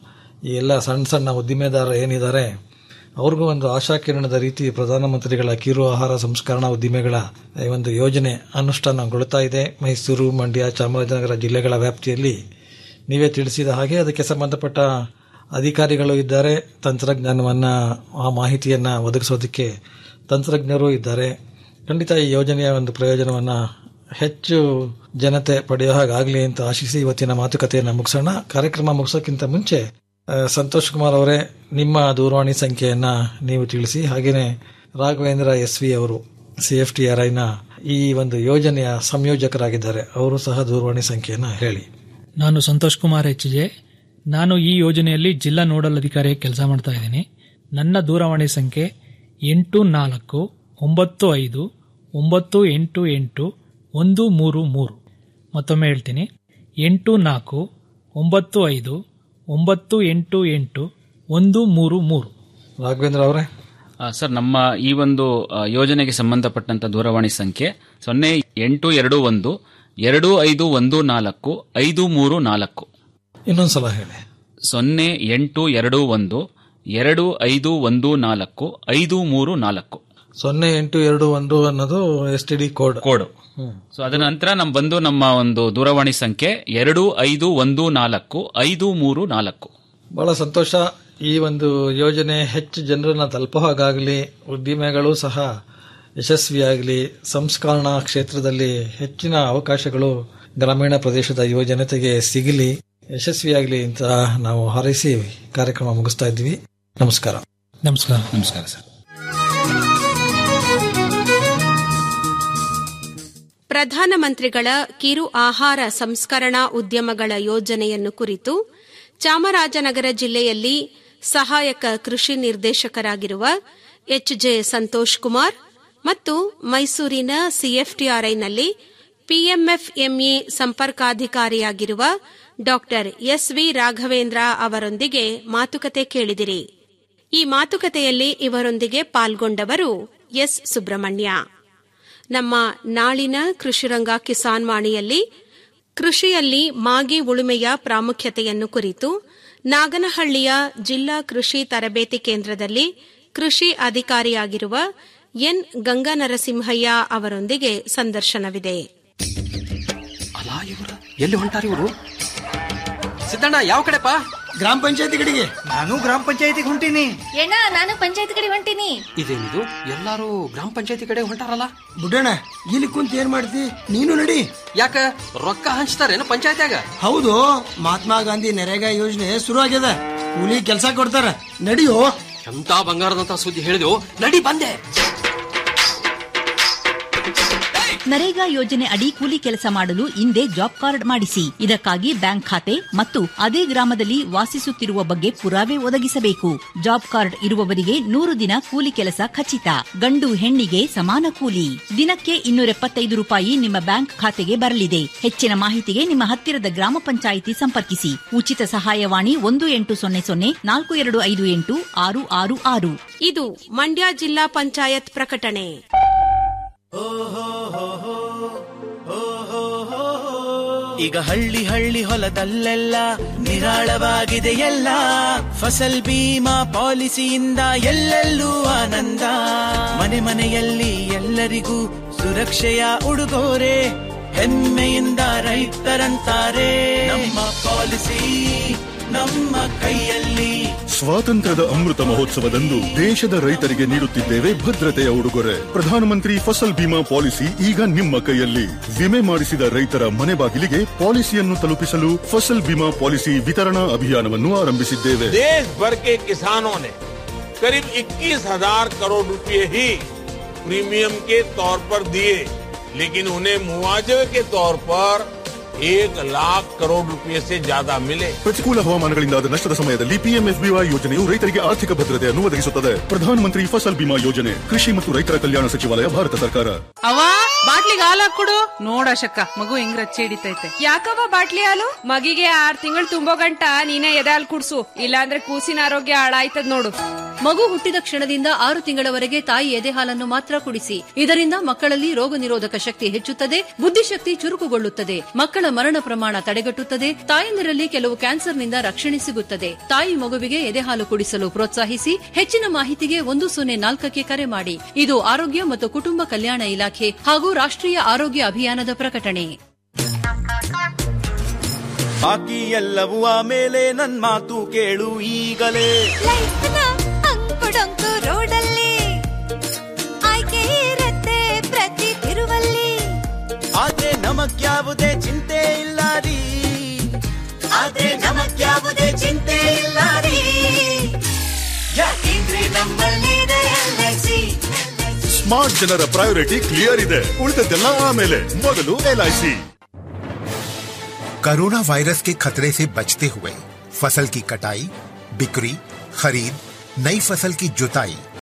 S14: ಈ ಎಲ್ಲ ಸಣ್ಣ ಸಣ್ಣ ಉದ್ದಿಮೆದಾರ ಏನಿದ್ದಾರೆ ಅವ್ರಿಗೂ ಒಂದು ಆಶಾಕಿರಣದ ರೀತಿ ಪ್ರಧಾನಮಂತ್ರಿಗಳ ಕಿರು ಆಹಾರ ಸಂಸ್ಕರಣಾ ಉದ್ದಿಮೆಗಳ ಈ ಒಂದು ಯೋಜನೆ ಅನುಷ್ಠಾನಗೊಳ್ತಾ ಇದೆ ಮೈಸೂರು ಮಂಡ್ಯ ಚಾಮರಾಜನಗರ ಜಿಲ್ಲೆಗಳ ವ್ಯಾಪ್ತಿಯಲ್ಲಿ ನೀವೇ ತಿಳಿಸಿದ ಹಾಗೆ ಅದಕ್ಕೆ ಸಂಬಂಧಪಟ್ಟ ಅಧಿಕಾರಿಗಳು ಇದ್ದಾರೆ ತಂತ್ರಜ್ಞಾನವನ್ನ ಆ ಮಾಹಿತಿಯನ್ನ ಒದಗಿಸೋದಕ್ಕೆ ತಂತ್ರಜ್ಞರು ಇದ್ದಾರೆ ಖಂಡಿತ ಈ ಯೋಜನೆಯ ಒಂದು ಪ್ರಯೋಜನವನ್ನ ಹೆಚ್ಚು ಜನತೆ ಪಡೆಯೋ ಹಾಗಾಗಲಿ ಅಂತ ಆಶಿಸಿ ಇವತ್ತಿನ ಮಾತುಕತೆಯನ್ನು ಮುಗಿಸೋಣ ಕಾರ್ಯಕ್ರಮ ಮುಗಿಸೋಕ್ಕಿಂತ ಮುಂಚೆ ಆ, ಸಂತೋಷ್ ಕುಮಾರ್ ಅವರೇ ನಿಮ್ಮ ದೂರವಾಣಿ ಸಂಖ್ಯೆಯನ್ನ ನೀವು ತಿಳಿಸಿ ಹಾಗೇನೆ ರಾಘವೇಂದ್ರ ಎಸ್ ವಿ ಅವರು ಸಿ ಎಫ್ ಟಿ ಆರ್ ಐನ ಈ ಒಂದು ಯೋಜನೆಯ ಸಂಯೋಜಕರಾಗಿದ್ದಾರೆ ಅವರು ಸಹ ದೂರವಾಣಿ ಸಂಖ್ಯೆಯನ್ನ ಹೇಳಿ
S15: ನಾನು ಸಂತೋಷ್ ಕುಮಾರ್ ಎಚ್ ಜೆ ನಾನು ಈ ಯೋಜನೆಯಲ್ಲಿ ಜಿಲ್ಲಾ ನೋಡಲ್ ಅಧಿಕಾರಿಯಾಗಿ ಕೆಲಸ ಮಾಡ್ತಾ ಇದ್ದೀನಿ ನನ್ನ ದೂರವಾಣಿ ಸಂಖ್ಯೆ ಎಂಟು ನಾಲ್ಕು ಒಂಬತ್ತು ಐದು ಒಂಬತ್ತು ಎಂಟು ಎಂಟು ಒಂದು ಮೂರು ಮೂರು ಮತ್ತೊಮ್ಮೆ ಹೇಳ್ತೀನಿ ಎಂಟು ನಾಲ್ಕು ಒಂಬತ್ತು ಐದು ಒಂಬತ್ತು ಎಂಟು ಎಂಟು ಒಂದು ಮೂರು ಮೂರು
S14: ರಾಘವೇಂದ್ರ ಅವರೇ
S16: ಆ, ಸರ್ ನಮ್ಮ ಈ ಒಂದು ಆ, ಯೋಜನೆಗೆ ಸಂಬಂಧಪಟ್ಟಂತ ದೂರವಾಣಿ ಸಂಖ್ಯೆ ಸೊನ್ನೆ ಎಂಟು ಎರಡು ಒಂದು ಎರಡು ಐದು ಒಂದು ನಾಲ್ಕು ಐದು ಮೂರು ನಾಲ್ಕು
S14: ಇನ್ನೊಂದ್ಸಲ ಹೇಳಿ
S16: ಸೊನ್ನೆ ಎಂಟು ಎರಡು ಒಂದು ಎರಡು ಐದು ಒಂದು ನಾಲ್ಕು ಐದು ಮೂರು ನಾಲ್ಕು
S14: ಸೊನ್ನೆ ಎಂಟು ಎರಡು ಒಂದು ಅನ್ನೋದು S T D code
S16: code so ಅದರ ನಂತರ ನಮ್ ಬಂದು ನಮ್ಮ ಒಂದು ದೂರವಾಣಿ ಸಂಖ್ಯೆ ಎರಡು ಐದು ಒಂದು ನಾಲ್ಕು ಐದು ಮೂರು ನಾಲ್ಕು
S14: ಬಹಳ ಸಂತೋಷ ಈ ಒಂದು ಯೋಜನೆ ಹೆಚ್ಚು ಜನರನ್ನ ತಲುಪೋ ಹಾಗಾಗಲಿ ಉದ್ದಿಮೆಗಳು ಸಹ ಯಶಸ್ವಿಯಾಗಲಿ ಸಂಸ್ಕರಣಾ ಕ್ಷೇತ್ರದಲ್ಲಿ ಹೆಚ್ಚಿನ ಅವಕಾಶಗಳು ಗ್ರಾಮೀಣ ಪ್ರದೇಶದ ಯುವ ಜನತೆಗೆ ಸಿಗಲಿ ಯಶಸ್ವಿಯಾಗಲಿ ಅಂತ ನಾವು ಹಾರೈಸಿ ಕಾರ್ಯಕ್ರಮ ಮುಗಿಸ್ತಾ ಇದ್ವಿ ನಮಸ್ಕಾರ
S15: ನಮಸ್ಕಾರ
S16: ನಮಸ್ಕಾರ ಸರ್
S1: ಪ್ರಧಾನಮಂತ್ರಿಗಳ ಕಿರು ಆಹಾರ ಸಂಸ್ಕರಣಾ ಉದ್ಯಮಗಳ ಯೋಜನೆಯನ್ನು ಕುರಿತು ಚಾಮರಾಜನಗರ ಜಿಲ್ಲೆಯಲ್ಲಿ ಸಹಾಯಕ ಕೃಷಿ ನಿರ್ದೇಶಕರಾಗಿರುವ ಎಚ್ಜೆ ಸಂತೋಷ್ ಕುಮಾರ್ ಮತ್ತು ಮೈಸೂರಿನ ಸಿಎಫ್ಟಿಆರ್ಐನಲ್ಲಿ ಪಿಎಂಎಫ್ಎಂಇ ಸಂಪರ್ಕಾಧಿಕಾರಿಯಾಗಿರುವ ಡಾ ಎಸ್ವಿ ರಾಘವೇಂದ್ರ ಅವರೊಂದಿಗೆ ಮಾತುಕತೆ ಕೇಳಿದಿರಿ ಈ ಮಾತುಕತೆಯಲ್ಲಿ ಇವರೊಂದಿಗೆ ಪಾಲ್ಗೊಂಡವರು ಎಸ್ ಸುಬ್ರಹ್ಮಣ್ಯ ನಮ್ಮ ನಾಳಿನ ಕೃಷಿರಂಗ ಕಿಸಾನ್ ವಾಣಿಯಲ್ಲಿ ಕೃಷಿಯಲ್ಲಿ ಮಾಗಿ ಉಳುಮೆಯ ಪ್ರಾಮುಖ್ಯತೆಯನ್ನು ಕುರಿತು ನಾಗನಹಳ್ಳಿಯ ಜಿಲ್ಲಾ ಕೃಷಿ ತರಬೇತಿ ಕೇಂದ್ರದಲ್ಲಿ ಕೃಷಿ ಅಧಿಕಾರಿಯಾಗಿರುವ ಎನ್ ಗಂಗಾನರಸಿಂಹಯ್ಯ ಅವರೊಂದಿಗೆ ಸಂದರ್ಶನವಿದೆ
S17: ಅಲಾ ಇವ್ರ ಎಲ್ಲಿ ಹೊಂಟಾರ ಇವರು ಸಿದ್ದಣ್ಣ ಯಾವ ಕಡೆಪ್ಪ ಗ್ರಾಮ ಪಂಚಾಯತಿ ಕಡೆಗೆ
S10: ನಾನು ಗ್ರಾಮ ಪಂಚಾಯತಿಗೆ ಹೊಂಟೀನಿ
S18: ಏನ ನಾನು ಪಂಚಾಯತ್ ಕಡೆ ಹೊಂಟೀನಿ
S17: ಇದೇನಿದು ಎಲ್ಲಾರು ಗ್ರಾಮ ಪಂಚಾಯತಿ ಕಡೆ ಹೊಂಟಾರಲ್ಲ
S19: ಬುಡ್ಡಣ್ಣ ಇಲ್ಲಿ ಕುಂತ ಏನ್ ಮಾಡ್ತಿ ನೀನು ನಡಿ
S17: ಯಾಕ ರೊಕ್ಕ ಹಂಚ್ತಾರೇನು ಪಂಚಾಯತ್ಯಾಗ
S19: ಹೌದು ಮಹಾತ್ಮ ಗಾಂಧಿ ನರೇಗಾ ಯೋಜನೆ ಶುರು ಆಗ್ಯದ ಕೂಲಿ ಕೆಲಸ ಕೊಡ್ತಾರ ನಡಿಯೋ
S17: ಎಂತ ಬಂಗಾರದಂತ ಸುದ್ದಿ ಹೇಳಿದೆವು ನಡಿ ಬಂದೆ
S8: ನರೇಗಾ ಯೋಜನೆ ಅಡಿ ಕೂಲಿ ಕೆಲಸ ಮಾಡಲು ಹಿಂದೆ ಜಾಬ್ ಕಾರ್ಡ್ ಮಾಡಿಸಿ ಇದಕ್ಕಾಗಿ ಬ್ಯಾಂಕ್ ಖಾತೆ ಮತ್ತು ಅದೇ ಗ್ರಾಮದಲ್ಲಿ ವಾಸಿಸುತ್ತಿರುವ ಬಗ್ಗೆ ಪುರಾವೆ ಒದಗಿಸಬೇಕು ಜಾಬ್ ಕಾರ್ಡ್ ಇರುವವರಿಗೆ ನೂರು ದಿನ ಕೂಲಿ ಕೆಲಸ ಖಚಿತ ಗಂಡು ಹೆಣ್ಣಿಗೆ ಸಮಾನ ಕೂಲಿ ದಿನಕ್ಕೆ ಇನ್ನೂರ ಎಪ್ಪತ್ತೈದು ರೂಪಾಯಿ ನಿಮ್ಮ ಬ್ಯಾಂಕ್ ಖಾತೆಗೆ ಬರಲಿದೆ ಹೆಚ್ಚಿನ ಮಾಹಿತಿಗೆ ನಿಮ್ಮ ಹತ್ತಿರದ ಗ್ರಾಮ ಪಂಚಾಯಿತಿ ಸಂಪರ್ಕಿಸಿ ಉಚಿತ ಸಹಾಯವಾಣಿ ಒಂದು ಎಂಟು ಸೊನ್ನೆ ಸೊನ್ನೆ ನಾಲ್ಕು ಎರಡು ಐದು ಎಂಟು ಆರು ಆರು ಆರು
S1: ಇದು ಮಂಡ್ಯ ಜಿಲ್ಲಾ ಪಂಚಾಯತ್ ಪ್ರಕಟಣೆ
S12: ಈಗ ಹಳ್ಳಿ ಹಳ್ಳಿ ಹೊಲದಲ್ಲೆಲ್ಲ ನಿರಾಳವಾಗಿದೆ ಎಲ್ಲ ಫಸಲ್ ಬೀಮಾ ಪಾಲಿಸಿಯಿಂದ ಎಲ್ಲೆಲ್ಲೂ ಆನಂದ ಮನೆ ಮನೆಯಲ್ಲಿ ಎಲ್ಲರಿಗೂ ಸುರಕ್ಷೆಯ ಉಡುಗೊರೆ ಹೆಮ್ಮೆಯಿಂದ ರೈತರಂತಾರೆ ನಮ್ಮ ಪಾಲಿಸಿ ನಮ್ಮ ಕೈಯಲ್ಲಿ
S13: ಸ್ವಾತಂತ್ರ್ಯದ ಅಮೃತ ಮಹೋತ್ಸವದಂದು ದೇಶದ ರೈತರಿಗೆ ನೀಡುತ್ತಿದ್ದೇವೆ ಭದ್ರತೆಯ ಉಡುಗೊರೆ ಪ್ರಧಾನಮಂತ್ರಿ ಫಸಲ್ ಬಿಮಾ ಪಾಲಿಸಿ ಈಗ ನಿಮ್ಮ ಕೈಯಲ್ಲಿ ವಿಮೆ ಮಾಡಿಸಿದ ರೈತರ ಮನೆ ಬಾಗಿಲಿಗೆ ಪಾಲಿಸಿಯನ್ನು ತಲುಪಿಸಲು ಫಸಲ್ ಬಿಮಾ ಪಾಲಿಸಿ ವಿತರಣಾ ಅಭಿಯಾನವನ್ನು ಆರಂಭಿಸಿದ್ದೇವೆ
S3: देश भर के किसानों ने करीब 21,000 करोड़ रुपए ही प्रीमियम के तौर पर दिए लेकिन उन्हें मुआवजे के तौर पर एक लाख करोड़ रुपए से ज्यादा मिले
S13: ಪ್ರತಿಕೂಲ ಹವಾಮಾನಗಳಿಂದಾದ ನಷ್ಟದ ಸಮಯದಲ್ಲಿ ಪಿಎಂಎಫ್ಬಿವೈ ಯೋಜನೆಯು ರೈತರಿಗೆ ಆರ್ಥಿಕ ಭದ್ರತೆಯನ್ನು ಒದಗಿಸುತ್ತದೆ ಪ್ರಧಾನಮಂತ್ರಿ ಫಸಲ್ ಬಿಮಾ ಯೋಜನೆ ಕೃಷಿ ಮತ್ತು ರೈತರ ಕಲ್ಯಾಣ ಸಚಿವಾಲಯ ಭಾರತ ಸರ್ಕಾರ
S6: ಅವ ಬಾಟ್ಲಿಗೆ ಹಾಲು ಹಾಕೊಡು ನೋಡಶಕ್ಕ ಮಗು ಹೆಂಗ್ ರಚ್ಚೆ ಹಿಡಿತೈತೆ
S20: ಯಾಕವ್ವ ಬಾಟ್ಲಿ ಹಾಲು ಮಗಿಗೆ ಆರ್ ತಿಂಗಳು ತುಂಬೋ ಗಂಟ ನೀನೇ ಎದೆ ಹಾಲು ಕುಡ್ಸು ಇಲ್ಲಾಂದ್ರೆ ಕೂಸಿನ ಆರೋಗ್ಯ ಹಾಳಾಯ್ತದ ನೋಡು
S21: ಮಗು ಹುಟ್ಟಿದ ಕ್ಷಣದಿಂದ ಆರು ತಿಂಗಳವರೆಗೆ ತಾಯಿ ಎದೆ ಹಾಲನ್ನು ಮಾತ್ರ ಕುಡಿಸಿ ಇದರಿಂದ ಮಕ್ಕಳಲ್ಲಿ ರೋಗ ನಿರೋಧಕ ಶಕ್ತಿ ಹೆಚ್ಚುತ್ತದೆ ಬುದ್ಧಿಶಕ್ತಿ ಚುರುಕುಗೊಳ್ಳುತ್ತದೆ ಮಕ್ಕಳ ಮರಣ ಪ್ರಮಾಣ ತಡೆಗಟ್ಟುತ್ತದೆ ತಾಯಂದಿರಲ್ಲಿ ಕೆಲವು ಕ್ಯಾನ್ಸರ್ನಿಂದ ರಕ್ಷಣೆ ಸಿಗುತ್ತದೆ ತಾಯಿ ಮಗುವಿಗೆ ಎದೆ ಹಾಲು ಕುಡಿಸಲು ಪ್ರೋತ್ಸಾಹಿಸಿ ಹೆಚ್ಚಿನ ಮಾಹಿತಿಗೆ ಒಂದು ಸೊನ್ನೆ ನಾಲ್ಕಕ್ಕೆ ಕರೆ ಮಾಡಿ ಇದು ಆರೋಗ್ಯ ಮತ್ತು ಕುಟುಂಬ ಕಲ್ಯಾಣ ಇಲಾಖೆ ಹಾಗೂ ರಾಷ್ಟ್ರೀಯ ಆರೋಗ್ಯ ಅಭಿಯಾನದ ಪ್ರಕಟಣೆ
S12: ಬಾಕಿ ಎಲ್ಲವೂ ಆಮೇಲೆ ನನ್ ಮಾತು ಕೇಳು ಈಗಲೇ
S22: ಅಂಕುಡೊಂಕು ರೋಡಲ್ಲಿ ಆಯ್ಕೆ ಇರತ್ತೆ ಪ್ರತಿ ತಿರುವಲ್ಲಿ
S12: ಆದ್ರೆ ನಮಗ್ಯಾವುದೇ ಚಿಂತೆ ಇಲ್ಲ ರೀ ಆದ್ರೆ ನಮಗ್ಯಾವುದೇ ಚಿಂತೆ ಇಲ್ಲ ರೀ ಯಾಕೆಂದ್ರೆ ನಮ್ಮಲ್ಲಿದೆ ಎಲ್ಐಸಿ
S13: ಸ್ಮಾರ್ಟ್ ಜನರ ಪ್ರಯಾರಿಟಿ ಕ್ಲಿಯರ್ ಇದೆ ಉಳಿದದ್ದೆಲ್ಲ ಆಮೇಲೆ ಮೊದಲು ಎಲ್ಐಸಿ
S23: कोरोना वायरस के खतरे से बचते हुए फसल की कटाई बिक्री खरीद नई फसल की जुताई